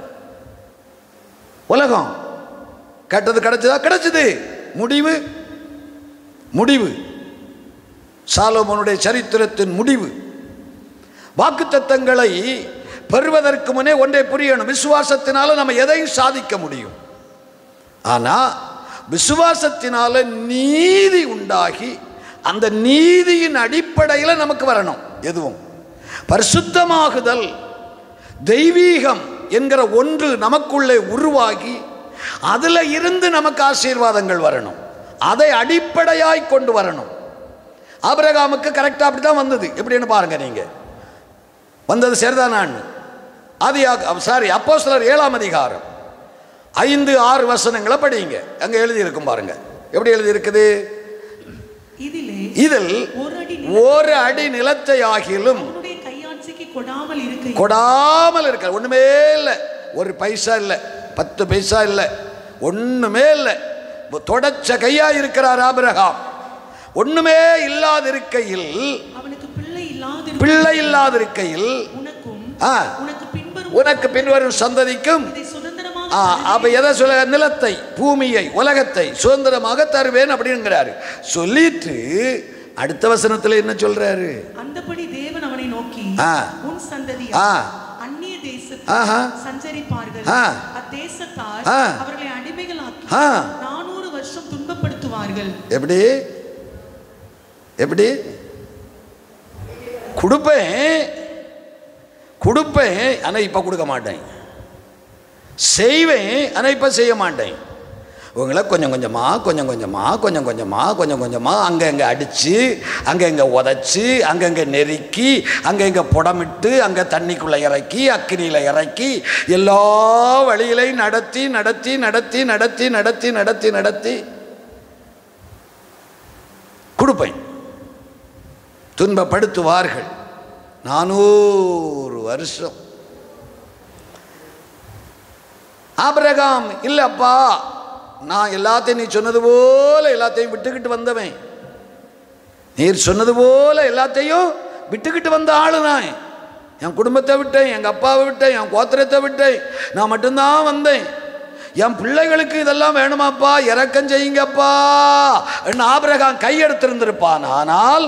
உலகம் கேட்டது கிடைச்சதா கிடைச்சது முடிவு முடிவு சாலோமோனுடைய சரித்திரத்தின் முடிவு வாக்குத்தத்தங்களை பெறுவதற்கு முன்னே ஒன்றை புரியணும் விசுவாசத்தினால நம்ம எதையும் சாதிக்க முடியும் ஆனால் விசுவாசத்தினால நீதி உண்டாகி அந்த நீதியின் அடிப்படையில் நமக்கு வரணும் எதுவும் பரிசுத்தமாகுதல் தெய்வீகம் என்கிற ஒன்று நமக்குள்ளே உருவாகி அதில் இருந்து நமக்கு ஆசீர்வாதங்கள் வரணும் அதை அடிப்படையாய் கொண்டு வரணும் ஆபிரகாமுக்கு கரெக்டாக அப்படி தான் வந்தது எப்படின்னு பாருங்க நீங்கள் வந்தது சரிதானான்னு அது சாரி அப்போ சிலர் ஏழாம் அதிகாரம் ஐந்து ஆறு வசனங்களை படிங்க அங்கே எழுதியிருக்கும் பாருங்க எப்படி எழுதியிருக்குது இதிலே இதில் ஒரு அடி ஒரு அடி நிலத்தை ஆகிலும் உன்னுடைய கையாட்சிக்கு கொடாமல் இருக்க கொடாமல் இருக்க ஒண்ணுமே இல்லை ஒரு பைசா இல்லை பத்து பைசா இல்லை ஒண்ணுமே இல்லை தொடச்ச கையா இருக்கிறார் ஆபிரகாம் ஒண்ணுமே இல்லாதிருக்கையில் அவனுக்கு பிள்ளை இல்லாத பிள்ளை இல்லாதிருக்கையில் உனக்கும் ஆ, உனக்கு பின்வரும் உனக்கு பின்வரும் சந்ததிக்கும் இதை சுதந்திரமாக ஆ, அப்ப எதை சொல்ல நிலத்தை பூமியை உலகத்தை சுதந்திரமாக தருவேன் அப்படிங்கிறாரு சொல்லிட்டு அடுத்த வசனத்துல என்ன சொல்றாரு அந்தபடி தேவன் அவனை நோக்கி ஆ. உன் சந்ததி ஆ. அந்நிய தேசத்தில் ஆஹா. சஞ்சரிப்பார்கள் ஆ. அத்தேசத்தார் ஆ. அவர்களை அடிமைகளாக்கி ஆ. நானூறு வருஷம் துன்பப்படுத்துவார்கள் எப்படி எப்படி கொடுப்பேன் கொடுப்பேன் ஆனால் இப்போ கொடுக்க மாட்டேன் செய்வேன் ஆனால் இப்போ செய்ய மாட்டேன் உங்களை கொஞ்சம் கொஞ்சமாக கொஞ்சம் கொஞ்சமாக கொஞ்சம் கொஞ்சமாக கொஞ்சம் கொஞ்சமாக அங்கே இங்கே அடித்து அங்கே இங்கே உதச்சி அங்கங்கே நெருக்கி அங்கே இங்கே புடமிட்டு அங்கே தண்ணிக்குள்ளே இறக்கி அக்கினியில் இறக்கி எல்லா வழியிலையும் நடத்தி நடத்தி நடத்தி நடத்தி நடத்தி நடத்தி நடத்தி கொடுப்பேன் துன்பப்படுத்துவார்கள் நானூறு வருஷம் ஆபிரகாம் இல்லப்பா நான் எல்லாத்தையும் நீ சொன்னது போல எல்லாத்தையும் விட்டுக்கிட்டு வந்தவன் நீர் சொன்னது போல எல்லாத்தையும் விட்டுக்கிட்டு வந்த ஆளு நான் என் குடும்பத்தை விட்டேன் எங்கள் அப்பாவை விட்டேன் என் கோத்திரத்தை விட்டேன் நான் மட்டும்தான் வந்தேன் என் பிள்ளைகளுக்கு இதெல்லாம் வேணுமாப்பா இறக்கம் செய்யுங்கப்பா என்று ஆபிரகாம் கையெடுத்திருந்திருப்பான் ஆனால்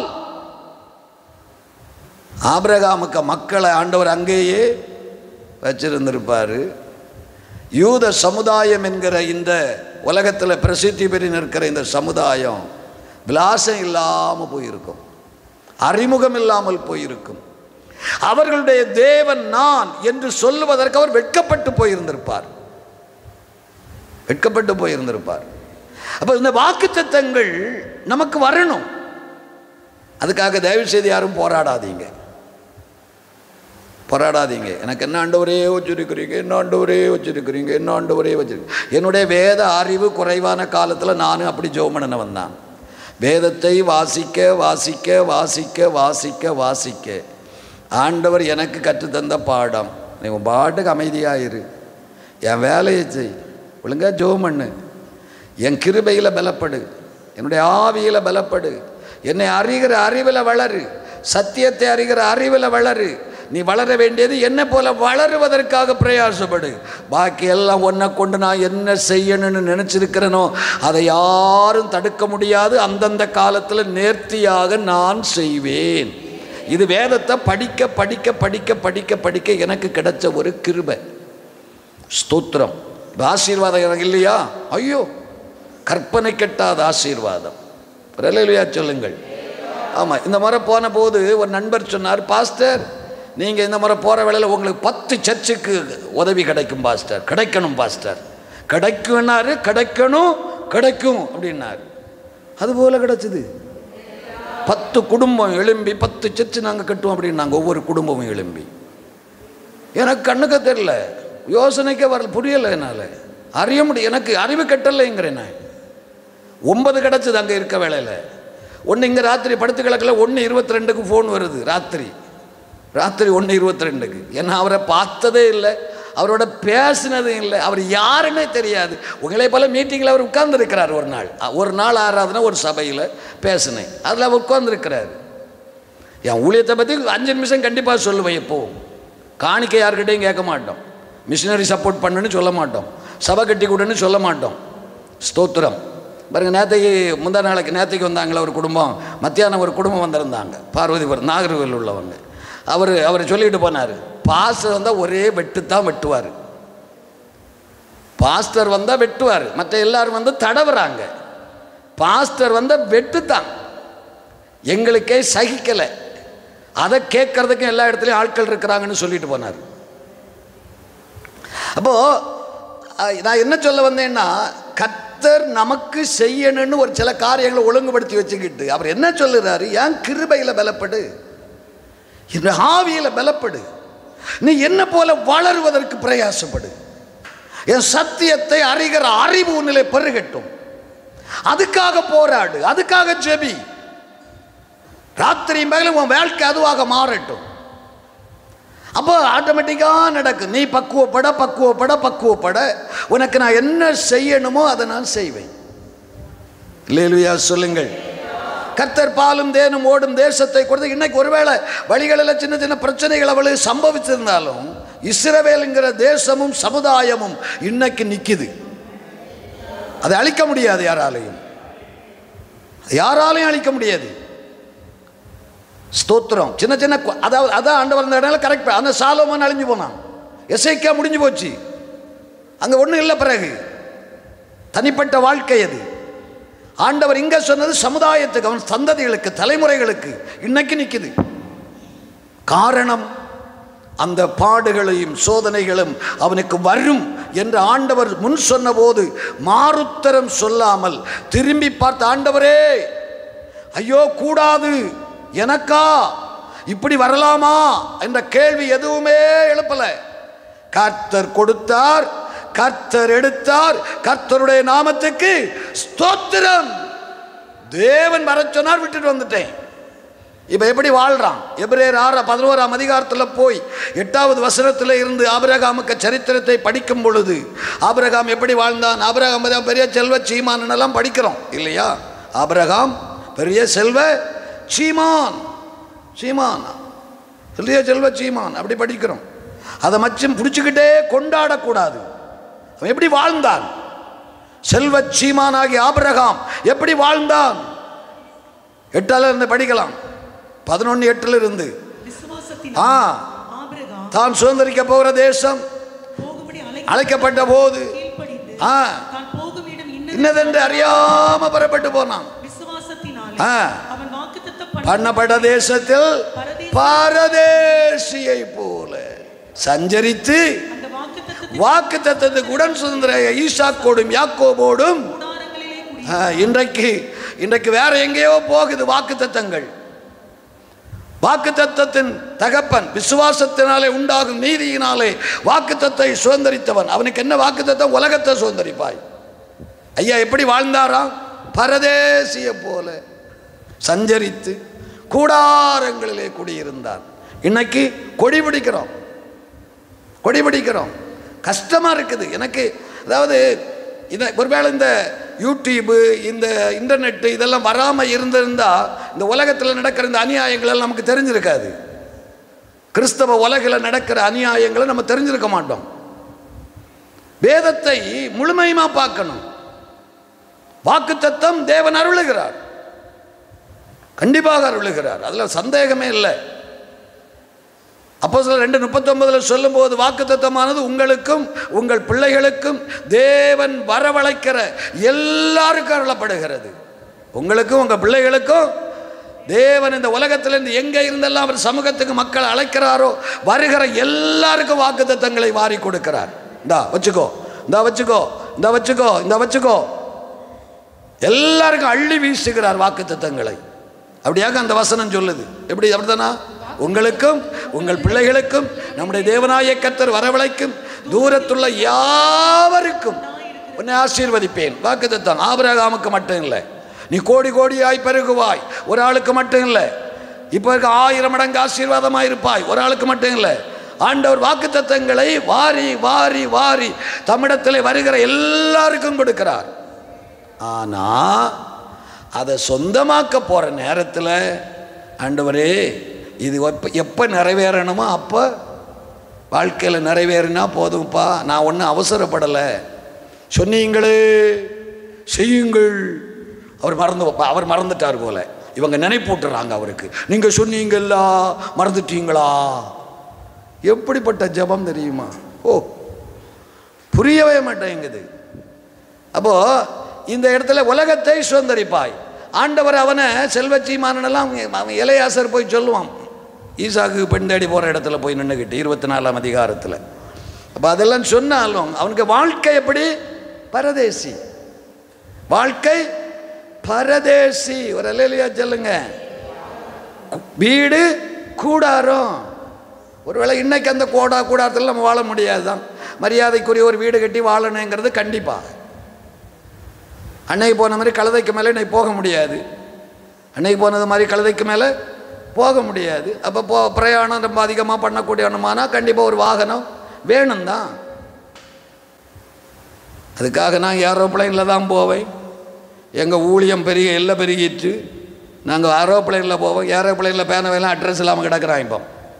ஆபிரகாமுக்கு மக்களை ஆண்டவர் அங்கேயே வச்சிருந்திருப்பார் யூத சமுதாயம் என்கிற இந்த உலகத்தில் பிரசித்தி பெறி நிற்கிற இந்த சமுதாயம் விலாசம் இல்லாமல் போயிருக்கும் அறிமுகம் இல்லாமல் போயிருக்கும் அவர்களுடைய தேவன் நான் என்று சொல்லுவதற்கு அவர் வெட்கப்பட்டு போயிருந்திருப்பார் வெட்கப்பட்டு போயிருந்திருப்பார் அப்போ இந்த வாக்குத்தத்தங்கள் நமக்கு வரணும் அதுக்காக தயவு செய்து யாரும் போராடாதீங்க போராடாதீங்க எனக்கு என்ன ஆண்டவரே வச்சிருக்கிறீங்க என்ன ஆண்டவரே வச்சிருக்கிறீங்க என்ன ஆண்டவரே வச்சிருக்க என்னுடைய வேத அறிவு குறைவான காலத்தில் நானும் அப்படி ஜோமனனை வந்தான் வேதத்தை வாசிக்க வாசிக்க வாசிக்க வாசிக்க வாசிக்க ஆண்டவர் எனக்கு கற்றுத்தந்த பாடம் நீ உன் பாட்டுக்கு அமைதியாயிரு என் வேலையை செய் ஒழுங்கா ஜோம் பண்ணு என் கிருபையில் பலப்படு என்னுடைய ஆவியில் பலப்படு என்னை அறிகிற அறிவில் வளரு சத்தியத்தை அறிகிற அறிவில் வளரு நீ வளர வேண்டியது என்ன போல வளருவதற்காக பிரயாசப்படு பாக்கி எல்லாம் ஒன்றை கொண்டு நான் என்ன செய்யணும்னு நினச்சிருக்கிறேனோ அதை யாரும் தடுக்க முடியாது அந்தந்த காலத்தில் நேர்த்தியாக நான் செய்வேன் இது வேதத்தை படிக்க படிக்க படிக்க படிக்க படிக்க எனக்கு கிடைச்ச ஒரு கிருபை ஸ்தோத்திரம் இது ஆசீர்வாதம் எனக்கு இல்லையா ஐயோ கற்பனை கெட்டாத ஆசீர்வாதம் இல்லையா சொல்லுங்கள் ஆமாம் இந்த முறை போன போது ஒரு நண்பர் சொன்னார் பாஸ்டர் நீங்கள் இந்த முறை போகிற வேளையில் உங்களுக்கு பத்து சர்ச்சுக்கு உதவி கிடைக்கும் பாஸ்டர் கிடைக்கணும் பாஸ்டர் கிடைக்கும்னாரு கிடைக்கணும் கிடைக்கும் அப்படின்னாரு அதுபோல் கிடைச்சிது பத்து குடும்பம் எழும்பி பத்து சர்ச்சு நாங்கள் கட்டுவோம் அப்படின்னாங்க ஒவ்வொரு குடும்பமும் எழும்பி எனக்கு கண்ணுக்கு தெரில யோசனைக்கே வரல புரியலை என்னால் அறிய முடியும் எனக்கு அறிவு கட்டலைங்கிறேன் நான் ஒன்பது கிடச்சிது அங்கே இருக்க வேலையில் ஒன்று இங்கே ராத்திரி படுத்து கிடக்கல ஒன்று இருபத்தி ரெண்டுக்கு ஃபோன் வருது ராத்திரி ராத்திரி ஒன்று இருபத்தி ரெண்டுக்கு ஏன்னா அவரை பார்த்ததே இல்லை அவரோட பேசினதும் இல்லை அவர் யாருன்னே தெரியாது உங்களை போல மீட்டிங்கில் அவர் உட்கார்ந்துருக்கிறார் ஒரு நாள் அ, ஒரு நாள் ஆறாவதுனா ஒரு சபையில் பேசினேன் அதில் அவர் உட்கார்ந்துருக்கிறார் என் ஊழியத்தை பற்றி அஞ்சு நிமிஷம் கண்டிப்பாக சொல்லுவேன் எப்போவும் காணிக்கை யார்கிட்டையும் கேட்க மாட்டோம் மிஷினரி சப்போர்ட் பண்ணுன்னு சொல்ல மாட்டோம் சபை கட்டி கொடுன்னு சொல்ல மாட்டோம் ஸ்தோத்திரம் பாருங்க நேத்தைக்கு முந்தா நாளைக்கு நேத்தைக்கு வந்தாங்களே ஒரு குடும்பம் மத்தியானம் ஒரு குடும்பம் வந்திருந்தாங்க பார்வதிபுரம் நாகர்கோவில் உள்ளவங்க அவர் அவர் சொல்லிட்டு போனார் பாஸ்டர் வந்தால் ஒரே வெட்டு தான் வெட்டுவார் பாஸ்டர் வந்தால் வெட்டுவார் மற்ற எல்லாரும் வந்து தடவுறாங்க பாஸ்டர் வந்தால் வெட்டு தான் எங்களுக்கே சகிக்கலை அதை கேட்கறதுக்கும் எல்லா இடத்துலையும் ஆட்கள் இருக்கிறாங்கன்னு சொல்லிட்டு போனார் அப்போ அஹ், நான் என்ன சொல்ல வந்தேன்னா கர்த்தர் நமக்கு செய்யணும்னு ஒரு சில காரியங்களை ஒழுங்குபடுத்தி வச்சுக்கிட்டு அவர் என்ன சொல்லுறாரு ஏன் கிருபையில் பலப்படு இந்த ஆவியில் பலப்படு நீ என்ன போல வளருவதற்கு பிரயாசப்படு என் சத்தியத்தை அறிகிற அறிவு உன்னிலே பெருகட்டும் அதுக்காக போராடு அதுக்காக ஜெபி ராத்திரி மேலும் உன் வாழ்க்கை அதுவாக மாறட்டும் அப்போ ஆட்டோமேட்டிக்காக நடக்கும் நீ பக்குவப்பட பக்குவப்பட பக்குவப்பட உனக்கு நான் என்ன செய்யணுமோ அதை நான் செய்வேன் இல்லையா சொல்லுங்கள் கர்த்தர் பாலும் தேனும் ஓடும் தேசத்தை கொடுத்து இன்னைக்கு ஒருவேளை வழிகளில் சின்ன சின்ன பிரச்சனைகள் அவளுக்கு சம்பவிச்சிருந்தாலும் இஸ்ரவேலுங்கிற தேசமும் சமுதாயமும் இன்னைக்கு நிக்குது அதை அழிக்க முடியாது யாராலையும் யாராலையும் அழிக்க முடியாது ஸ்தோத்திரம் சின்ன சின்ன கு- அதாவது அதான் ஆண்டவர் இந்த இடத்துல கரெக்ட் அந்த சாலோமான் அழிஞ்சு போனான் எசைக்கா முடிஞ்சு போச்சு அங்கே ஒன்றும் இல்லை பிறகு தனிப்பட்ட வாழ்க்கை அது ஆண்டவர் இங்கே சொன்னது சமுதாயத்துக்கு அவன் சந்ததிகளுக்கு தலைமுறைகளுக்கு இன்னைக்கு நிற்குது காரணம் அந்த பாடுகளையும் சோதனைகளும் அவனுக்கு வரும் என்று ஆண்டவர் முன் சொன்னபோது மாறுத்தரம் சொல்லாமல் திரும்பி பார்த்த ஆண்டவரே ஐயோ கூடாது எனக்கா இப்படி வரலாமா என்ற கேள்வி எதுவுமே எழுப்பல கர்த்தர் கொடுத்தார் கர்த்தர் எடுத்தார் கர்த்தருடைய நாமத்துக்கு ஸ்தோத்திரம் தேவன் வர சொன்னார் விட்டுட்டு வந்துட்டேன் இப்போ எப்படி வாழ்றான் எபிரேர் ஆற பதினோராம் அதிகாரத்தில் போய் எட்டாவது வசனத்தில் இருந்து ஆபிரகாமுக்கு சரித்திரத்தை படிக்கும் பொழுது ஆபிரகாம் எப்படி வாழ்ந்தான் ஆபிரகாம் தான் பெரிய செல்வ சீமான் எல்லாம் படிக்கிறோம் இல்லையா ஆபிரகாம் பெரிய செல்வ சீமான் சீமான் பெரிய செல்வ சீமான் அப்படி படிக்கிறோம் அதை மச்சும் பிடிச்சிக்கிட்டே கொண்டாடக்கூடாது அவன் எப்படி வாழ்ந்தான் செல்வ சீமானாகி ஆபிரகாம் எப்படி வாழ்ந்தான் எட்டால இருந்து படிக்கலாம் பதினொன்று எட்டுல இருந்து விசுவாசத்தின் ஆ ஆபிரகாம் தான் சுதந்திரிக்க போகிற தேசம் போகும்படி அழைக்கப்பட்ட போது கீழ்ப்படிந்து ஆ தான் போகும் இடம் இன்னது இன்னதென்று அறியாம புறப்பட்டு போனான் விசுவாசத்தினாலே ஆ. அவன் வாக்குத்தத்தம் பண்ணப்பட்ட தேசத்தில் பரதேசியை போல சஞ்சரித்து அந்த வாக்குத்தத்தத்தின் வாக்கு தத்தத்துக்கு உடன் சுதந்திர ஈசாக்கோடும் யாக்கோபோடும் கூடாரங்களிலே குடி ஆ, இன்றைக்கு இன்றைக்கு வேற எங்கேயோ போகுது வாக்கு தத்தங்கள் வாக்குத்தத்தத்தின் தகப்பன் விசுவாசத்தினாலே உண்டாகும் நீதியினாலே வாக்குத்தத்தை சுதந்திரித்தவன் அவனுக்கு என்ன வாக்குத்தத்தம் உலகத்தை சுதந்திரிப்பாய் ஐயா எப்படி வாழ்ந்தாராம் பரதேசிய போல சஞ்சரித்து கூடாரங்களிலே குடியிருந்தான் இன்னைக்கு கொடி பிடிக்கிறோம் கொடி பிடிக்கிறோம் கஷ்டமா இருக்குது எனக்கு அதாவது இதை ஒருவேளை இந்த யூடியூபு இந்த இன்டர்நெட்டு இதெல்லாம் வராமல் இருந்திருந்தா இந்த உலகத்தில் நடக்கிற இந்த அநியாயங்கள் எல்லாம் நமக்கு தெரிஞ்சிருக்காது கிறிஸ்தவ உலகில் நடக்கிற அநியாயங்களை நம்ம தெரிஞ்சிருக்க மாட்டோம் வேதத்தை முழுமையுமா பார்க்கணும் வாக்குத்தத்தம் தேவன் அருளுகிறார் கண்டிப்பாக அருளுகிறார் அதில் சந்தேகமே இல்லை அப்போ சில ரெண்டு முப்பத்தொன்பதுல சொல்லும்போது வாக்குத்தத்தமானது உங்களுக்கும் உங்கள் பிள்ளைகளுக்கும் தேவன் வரவழைக்கிற எல்லாருக்கும் அருளப்படுகிறது உங்களுக்கும் உங்கள் பிள்ளைகளுக்கும் தேவன் இந்த உலகத்திலிருந்து எங்கே இருந்தெல்லாம் அவர் சமூகத்துக்கு மக்கள் அழைக்கிறாரோ வருகிற எல்லாருக்கும் வாக்குத்தத்தங்களை வாரி கொடுக்கிறார் இந்தா வச்சுக்கோ இந்தா வச்சுக்கோ இந்த வச்சுக்கோ இந்த வச்சுக்கோ எல்லாருக்கும் அள்ளி வீசுகிறார் வாக்குத்தத்தங்களை அப்படியாக அந்த வசனம் சொல்லுது எப்படி அப்படிதானா உங்களுக்கும் உங்கள் பிள்ளைகளுக்கும் நம்முடைய தேவனாய கர்த்தர் வரவழைக்கும் தூரத்துள்ள யாவருக்கும் உன்னை ஆசீர்வதிப்பேன் வாக்குத்தத்தம் ஆபிரகாமுக்கு மட்டும் இல்லை நீ கோடி கோடியாய் பெருகுவாய் ஒரு ஆளுக்கு மட்டும் இல்லை இப்போ இருக்க ஆயிரம் மடங்கு ஆசீர்வாதமாக இருப்பாய் ஒரு ஆளுக்கு மட்டும் இல்லை ஆண்டவர் வாக்குத்தத்தங்களை வாரி வாரி வாரி தமிழத்தில் வருகிற எல்லாருக்கும் கொடுக்கிறார் ஆனா அதை சொந்தமாக்க போகிற நேரத்தில் ஆண்டவரே இது எப்போ எப்போ நிறைவேறணுமோ அப்போ வாழ்க்கையில் நிறைவேறினா போதும்ப்பா நான் ஒன்றும் அவசரப்படலை சொன்னீங்களே செய்யுங்கள் அவர் மறந்து அவர் மறந்துட்டார் போல இவங்க நினைப்பூட்டுறாங்க அவருக்கு நீங்கள் சொன்னீங்களா மறந்துட்டீங்களா எப்படிப்பட்ட ஜெபம் தெரியுமா ஓ புரியவே மாட்டேங்குது அப்போ இந்த இடத்துல உலகத்தை சுதந்திரிப்பாய் ஆண்டவர் அவனை செல்வச்சீமானெல்லாம் அவன் இளையாசர் போய் சொல்லுவான் ஈசாக்கு பெண் தேடி போகிற இடத்துல போய் நின்றுக்கிட்டு இருபத்தி நாலாம் அதிகாரத்தில் அப்போ அதெல்லாம் சொன்னாலும் அவனுக்கு வாழ்க்கை எப்படி பரதேசி வாழ்க்கை பரதேசி ஒரு அலையிலையா சொல்லுங்க வீடு கூடாரம் ஒருவேளை இன்னைக்கு அந்த கோடா கூடாரத்தில் நம்ம வாழ முடியாது தான் மரியாதைக்குரிய ஒரு வீடு கட்டி வாழணுங்கிறது கண்டிப்பாக அன்னைக்கு போன மாதிரி கழுதைக்கு மேலே இன்னைக்கு போக முடியாது அன்னைக்கு போனது மாதிரி கழுதைக்கு மேலே போக முடியாது அப்போ போ பிரயாணம் ரொம்ப அதிகமாக பண்ணக்கூடியவனுமானா கண்டிப்பாக ஒரு வாகனம் வேணும் தான் அதுக்காக நான் ஏரோப்ளைனில் தான் போவேன் எங்கள் ஊழியம் பெரிய எல்லாம் பெருகிட்டு நாங்கள் ஏரோப்ளைனில் போவோம் ஏரோப்ளைனில் பேனவையெல்லாம் அட்ரஸ் இல்லாமல் கிடக்குறான் இப்போ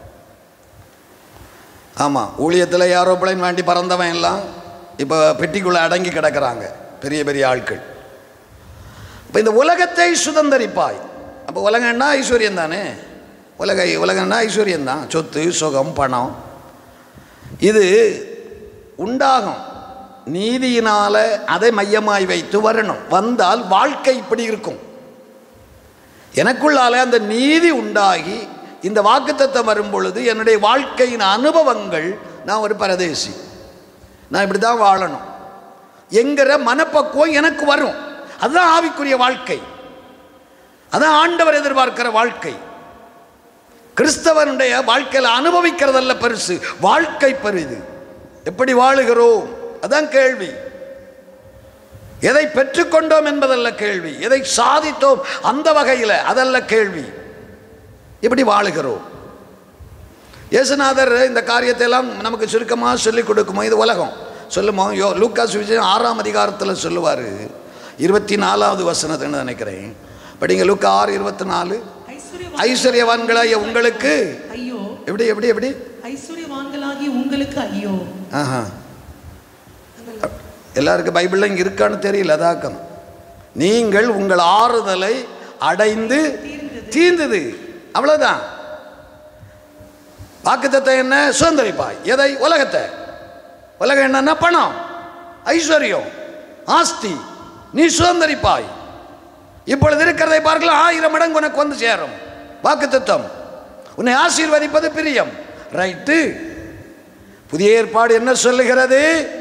ஆமாம் ஊழியத்தில் ஏரோப்ளைன் வேண்டி பறந்தவன் எல்லாம் இப்போ பெட்டிக்குள்ளே அடங்கி கிடக்கிறாங்க பெரிய பெரிய ஆட்கள் இப்போ இந்த உலகத்தை சுதந்தரிப்பாய் அப்போ உலகம்னா ஐஸ்வர்யம் தானே உலக உலகம்னா ஐஸ்வர்யம் தான் சொத்து சுகம் பணம் இது உண்டாகும் நீதியினால் அதை மையமாய் வைத்து வரணும் வந்தால் வாழ்க்கை இப்படி இருக்கும் எனக்குள்ளால அந்த நீதி உண்டாகி இந்த வாக்குத்தத்தம் வரும் பொழுது என்னுடைய வாழ்க்கையின் அனுபவங்கள் நான் ஒரு பரதேசி நான் இப்படி தான் வாழணும் என்கிற மனப்பக்குவம் எனக்கு வரும் அதுதான் ஆவிக்குரிய வாழ்க்கை அதான் ஆண்டவர் எதிர்பார்க்கிற வாழ்க்கை கிறிஸ்தவனுடைய வாழ்க்கையில் அனுபவிக்கிறதல்ல பெருசு வாழ்க்கை பெரிது எப்படி வாழுகிறோம் அதான் கேள்வி எதை பெற்றுக்கொண்டோம் என்பதல்ல கேள்வி எதை சாதித்தோம் அந்த வகையில் அதல்ல கேள்வி எப்படி வாழுகிறோம் இயேசுநாதர் இந்த காரியத்தை எல்லாம் நமக்கு சுருக்கமாக சொல்லிக் கொடுக்குமோ இது உலகம் சொல்லுமோ யோ லூக்காஸ் விஜயம் ஆறாம் அதிகாரத்தில் சொல்லுவார் இருபத்தி நாலாவது வசனத்துன்னு நினைக்கிறேன் படிங்க லூக்கா ஆறு இருபத்தி நாலு ஐஸ்வர்யவான்களாகிய உங்களுக்கு ஐயோ எப்படி எப்படி எப்படி ஐஸ்வர்யவான்களாகி உங்களுக்கு ஐயோ ஆஹா எல்லாருக்கும் பைபிளில் இங்கே இருக்கான்னு தெரியல அதாக்கம் நீங்கள் உங்கள் ஆறுதலை அடைந்து தீர்ந்தது அவ்வளோதான் வாக்குத்தத்தை என்ன சுதந்திரிப்பாய் எதை உலகத்தை உலகம் என்னன்னா பணம் ஐஸ்வர்யம் ஆஸ்தி நீ சுதந்திரிப்பாய் இப்பொழுது இருக்கிறதை பார்க்கலாம் ஆயிரம் மடங்கு உனக்கு வந்து சேரும் வாக்குத்தத்தம் உன்னை ஆசீர்வதிப்பது பிரியம் ரைட்டு புதிய ஏற்பாடு என்ன சொல்லுகிறது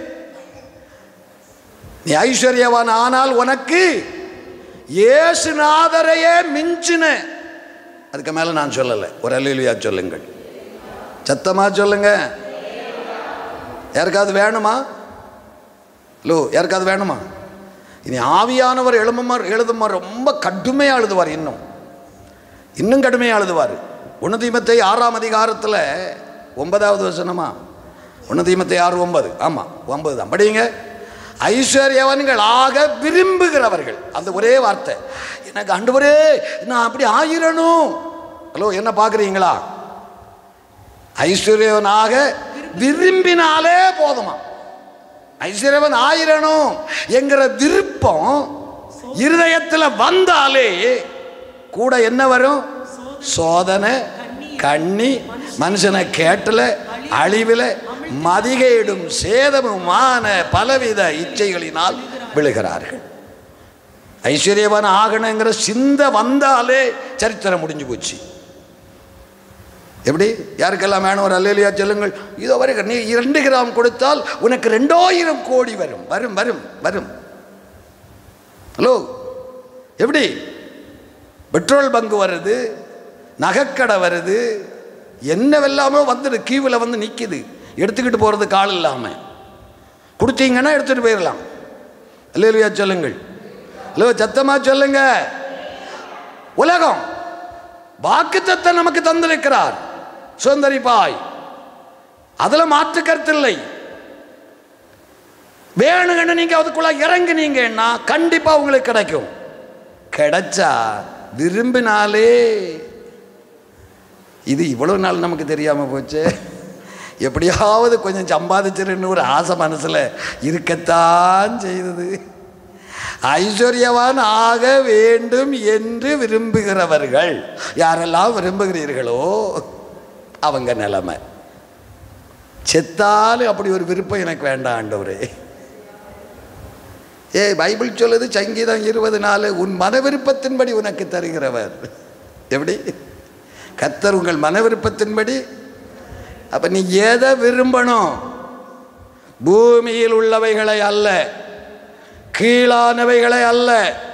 நீ ஐஸ்வர்யவான் ஆனால் உனக்கு இயேசுநாதரையே மிஞ்சின அதுக்கு மேலே நான் சொல்லலை ஒரு அல்லையா சொல்லுங்கள் சத்தமாக சொல்லுங்க யாருக்காவது வேணுமா ஹலோ யாருக்காவது வேணுமா இனி ஆவியானவர் எழுமமார் எழுதுமார் ரொம்ப கடுமையாக எழுதுவார் இன்னும் இன்னும் கடுமையாக எழுதுவார் ஒன்று தீமத்தை ஆறாம் அதிகாரத்தில் ஒன்பதாவது வசனமா ஒன்று தீமத்தை ஆறு ஒன்பது ஆமாம் ஒன்பது தான் படிங்க ஐஸ்வர்யவன்களாக விரும்புகிறவர்கள் அந்த ஒரே வார்த்தை எனக்கு ஆண்டவரே நான் அப்படி ஆயிரணும் ஹலோ என்ன பார்க்குறீங்களா ஐஸ்வர்யவனாக விரும்பினாலே போதுமா ஐஸ்வர்யவன் ஆயிரணும் என்கிற விருப்பம் இருதயத்தில் வந்தாலே கூட என்ன வரும் சோதனை கண்ணி மனுஷனை கேட்டல அழிவில் மதிகேடும் சேதமுமான பலவித இச்சைகளினால் விழுகிறார்கள் ஐஸ்வர்யவான் ஆகணுங்கிற சிந்த வந்தாலே சரித்திரம் முடிஞ்சு போச்சு எப்படி யாருக்கெல்லாம் வேணும் ஒரு அல்லையா சொல்லுங்கள் இதோ வரை நீ இரண்டு கிராம் கொடுத்தால் உனக்கு ரெண்டாயிரம் கோடி வரும் வரும் வரும் வரும் ஹலோ எப்படி பெட்ரோல் பங்கு வருது நகைக்கடை வருது என்னவெல்லாமோ வந்துடு கீவில் வந்து நிற்கிது எடுத்துக்கிட்டு போகிறது கால் இல்லாமல் கொடுத்தீங்கன்னா எடுத்துகிட்டு போயிடலாம் இல்லையா சொல்லுங்கள் ஹலோ சத்தமாக சொல்லுங்க உலகம் வாக்குத்தத்தை நமக்கு தந்திருக்கிறார் சுதந்திரிப்பாய் அதில் மாற்று கருத்தில்லை வேணுங்கன்னு நீங்கள் அதுக்குள்ள இறங்குனீங்கன்னா கண்டிப்பாக உங்களுக்கு கிடைக்கும் கிடைச்சா விரும்பினாலே இது இவ்வளோ நாள் நமக்கு தெரியாமல் போச்சு எப்படியாவது கொஞ்சம் சம்பாதிச்சிருன்னு ஒரு ஆசை மனசில் இருக்கத்தான் செய்தது ஐஸ்வர்யவான் ஆக வேண்டும் என்று விரும்புகிறவர்கள் யாரெல்லாம் விரும்புகிறீர்களோ அவங்க நிலைமை செத்தாலும் அப்படி ஒரு விருப்பம் எனக்கு வேண்டாம் ஆண்டவரே ஏ பைபிள் சொல்லுது சங்கீதம் இருபது நாலு உன் மன விருப்பத்தின்படி உனக்கு தருகிறவர் எப்படி கத்தர் உங்கள் மன விருப்பத்தின்படி அப்ப நீ எதை விரும்பணும் பூமியில் உள்ளவைகளை அல்ல கீழானவைகளை அல்ல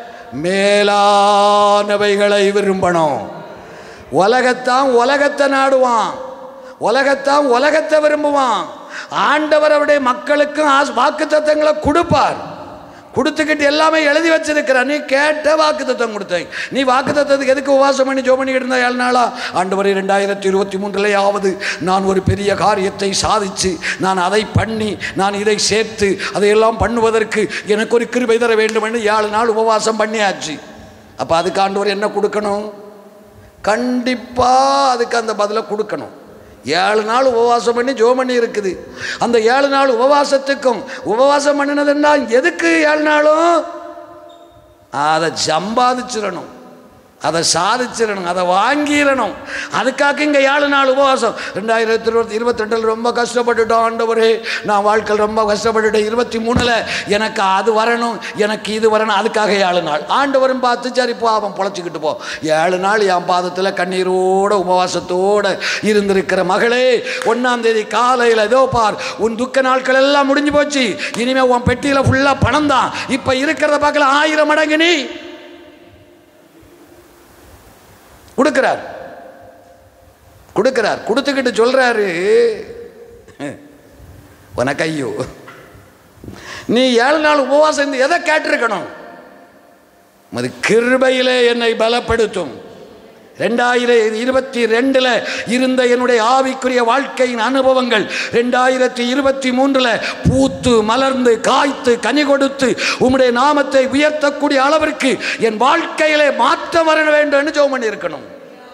மேலானவைகளை விரும்பணும் உலகத்தான் உலகத்தை நாடுவான் உலகத்தான் உலகத்தை விரும்புவான் ஆண்டவர் அவருடைய மக்களுக்கும் வாக்கு தத்தங்களை கொடுப்பார் கொடுத்துக்கிட்டு எல்லாமே எழுதி வச்சிருக்கிற நீ கேட்ட வாக்கு தத்துவம் கொடுத்தேன் நீ வாக்கு தத்துவத்துக்கு எதுக்கு உபாசம் பண்ணி ஜோ பண்ணிக்கிட்டு இருந்தா ஏழு நாளா ஆண்டு வரை ரெண்டாயிரத்தி இருபத்தி மூன்றுலையாவது நான் ஒரு பெரிய காரியத்தை சாதித்து நான் அதை பண்ணி நான் இதை சேர்த்து அதையெல்லாம் பண்ணுவதற்கு எனக்கு ஒரு கிருபை தர வேண்டும் என்று ஏழு நாள் உபவாசம் பண்ணியாச்சு அப்போ அதுக்கு ஆண்டவர் என்ன கொடுக்கணும் கண்டிப்பாக அதுக்கு அந்த பதிலை கொடுக்கணும் ஏழு நாள் உபவாசம் பண்ணி ஜோ பண்ணி இருக்குது அந்த ஏழு நாள் உபவாசத்துக்கும் உபவாசம் பண்ணினதுன்னா எதுக்கு ஏழு நாளும் அதை சம்பாதிச்சிடணும் அதை சாதிச்சிடணும் அதை வாங்கிடணும் அதுக்காக இங்கே ஏழு நாள் உபவாசம் ரெண்டாயிரத்தி இருபத்தி இருபத்தி ரெண்டில் ரொம்ப கஷ்டப்பட்டுட்டோம் ஆண்டவரே நான் வாழ்க்கையில் ரொம்ப கஷ்டப்பட்டுட்டேன் இருபத்தி மூணில் எனக்கு அது வரணும் எனக்கு இது வரணும் அதுக்காக ஏழு நாள் ஆண்டவரும் பார்த்து சரி போ அவன் பொழைச்சிக்கிட்டு போ ஏழு நாள் என் பாதத்தில் கண்ணீரோட உபவாசத்தோடு இருந்திருக்கிற மகளே ஒன்றாம் தேதி காலையில் ஏதோ பார் உன் துக்க நாட்கள் எல்லாம் முடிஞ்சு போச்சு இனிமேல் உன் பெட்டியில் ஃபுல்லாக பணம் தான் இப்போ இருக்கிறத பார்க்கல ஆயிரம் மடங்கு நீ கொடுக்கிறார் கொடுக்கிறார் கொடுத்துக்கிட்டு சொல்றாரு உனக்கு ஐயோ நீ ஏழு நாள் உபவாசம் இருந்து எதை கேட்டிருக்கணும் அது கிருபையிலே என்னை பலப்படுத்தும் ரெண்டாயிரத்தி இருபத்தி ரெண்டில் இருந்த என்னுடைய ஆவிக்குரிய வாழ்க்கையின் அனுபவங்கள் ரெண்டாயிரத்தி இருபத்தி மூன்றில் பூத்து மலர்ந்து காய்த்து கனி கொடுத்து உம்முடைய நாமத்தை உயர்த்தக்கூடிய அளவிற்கு என் வாழ்க்கையிலே மாற்றம் வர வேண்டும் ஜோம் பண்ணியிருக்கணும்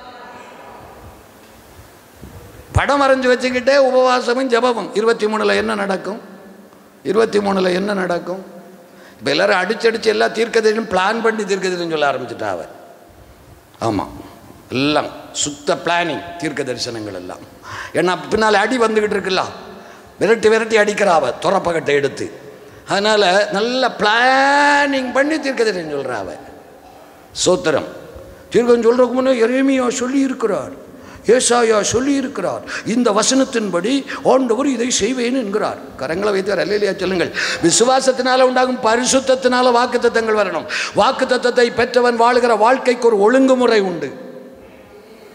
படம் வரைஞ்சி வச்சுக்கிட்டே உபவாசமும் ஜபமும் இருபத்தி மூணில் என்ன நடக்கும் இருபத்தி மூணில் என்ன நடக்கும் இப்போ எல்லாரும் அடிச்சடிச்சு எல்லா தீர்க்கதையும் பிளான் பண்ணி தீர்க்கதையும் சொல்ல ஆரம்பிச்சுட்டா அவ ஆமாம் எல்லாம் சுத்த பிளானிங் தீர்க்க தரிசனங்கள் எல்லாம் ஏன்னா பின்னால் அடி வந்துக்கிட்டு இருக்குல்ல விரட்டி விரட்டி அடிக்கிறாவ துறப்பகட்டை எடுத்து அதனால் நல்ல பிளானிங் பண்ணி தீர்க்க தரிசனம் சொல்கிறா அவ சோத்திரம் தீர்க்கம் சொல்கிறதுக்கு முன்னே எரேமியா சொல்லி இருக்கிறார் ஏசாயா சொல்லி இருக்கிறார் இந்த வசனத்தின்படி ஆண்டவர் இதை செய்வேன் என்கிறார் கரங்களை வைத்தார் அல்லையா சொல்லுங்கள் விசுவாசத்தினால உண்டாகும் பரிசுத்தத்தினால வாக்கு தத்தங்கள் வரணும் வாக்கு தத்தத்தை பெற்றவன் வாழுகிற வாழ்க்கைக்கு ஒரு ஒழுங்குமுறை உண்டு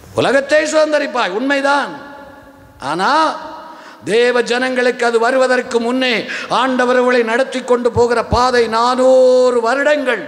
உலகத்தை சுதந்தரிப்பாய் உண்மைதான் ஆனா தேவ ஜனங்களுக்கு அது வருவதற்கு முன்னே ஆண்டவர்களை நடத்தி கொண்டு போகிற பாதை நானூறு வருடங்கள்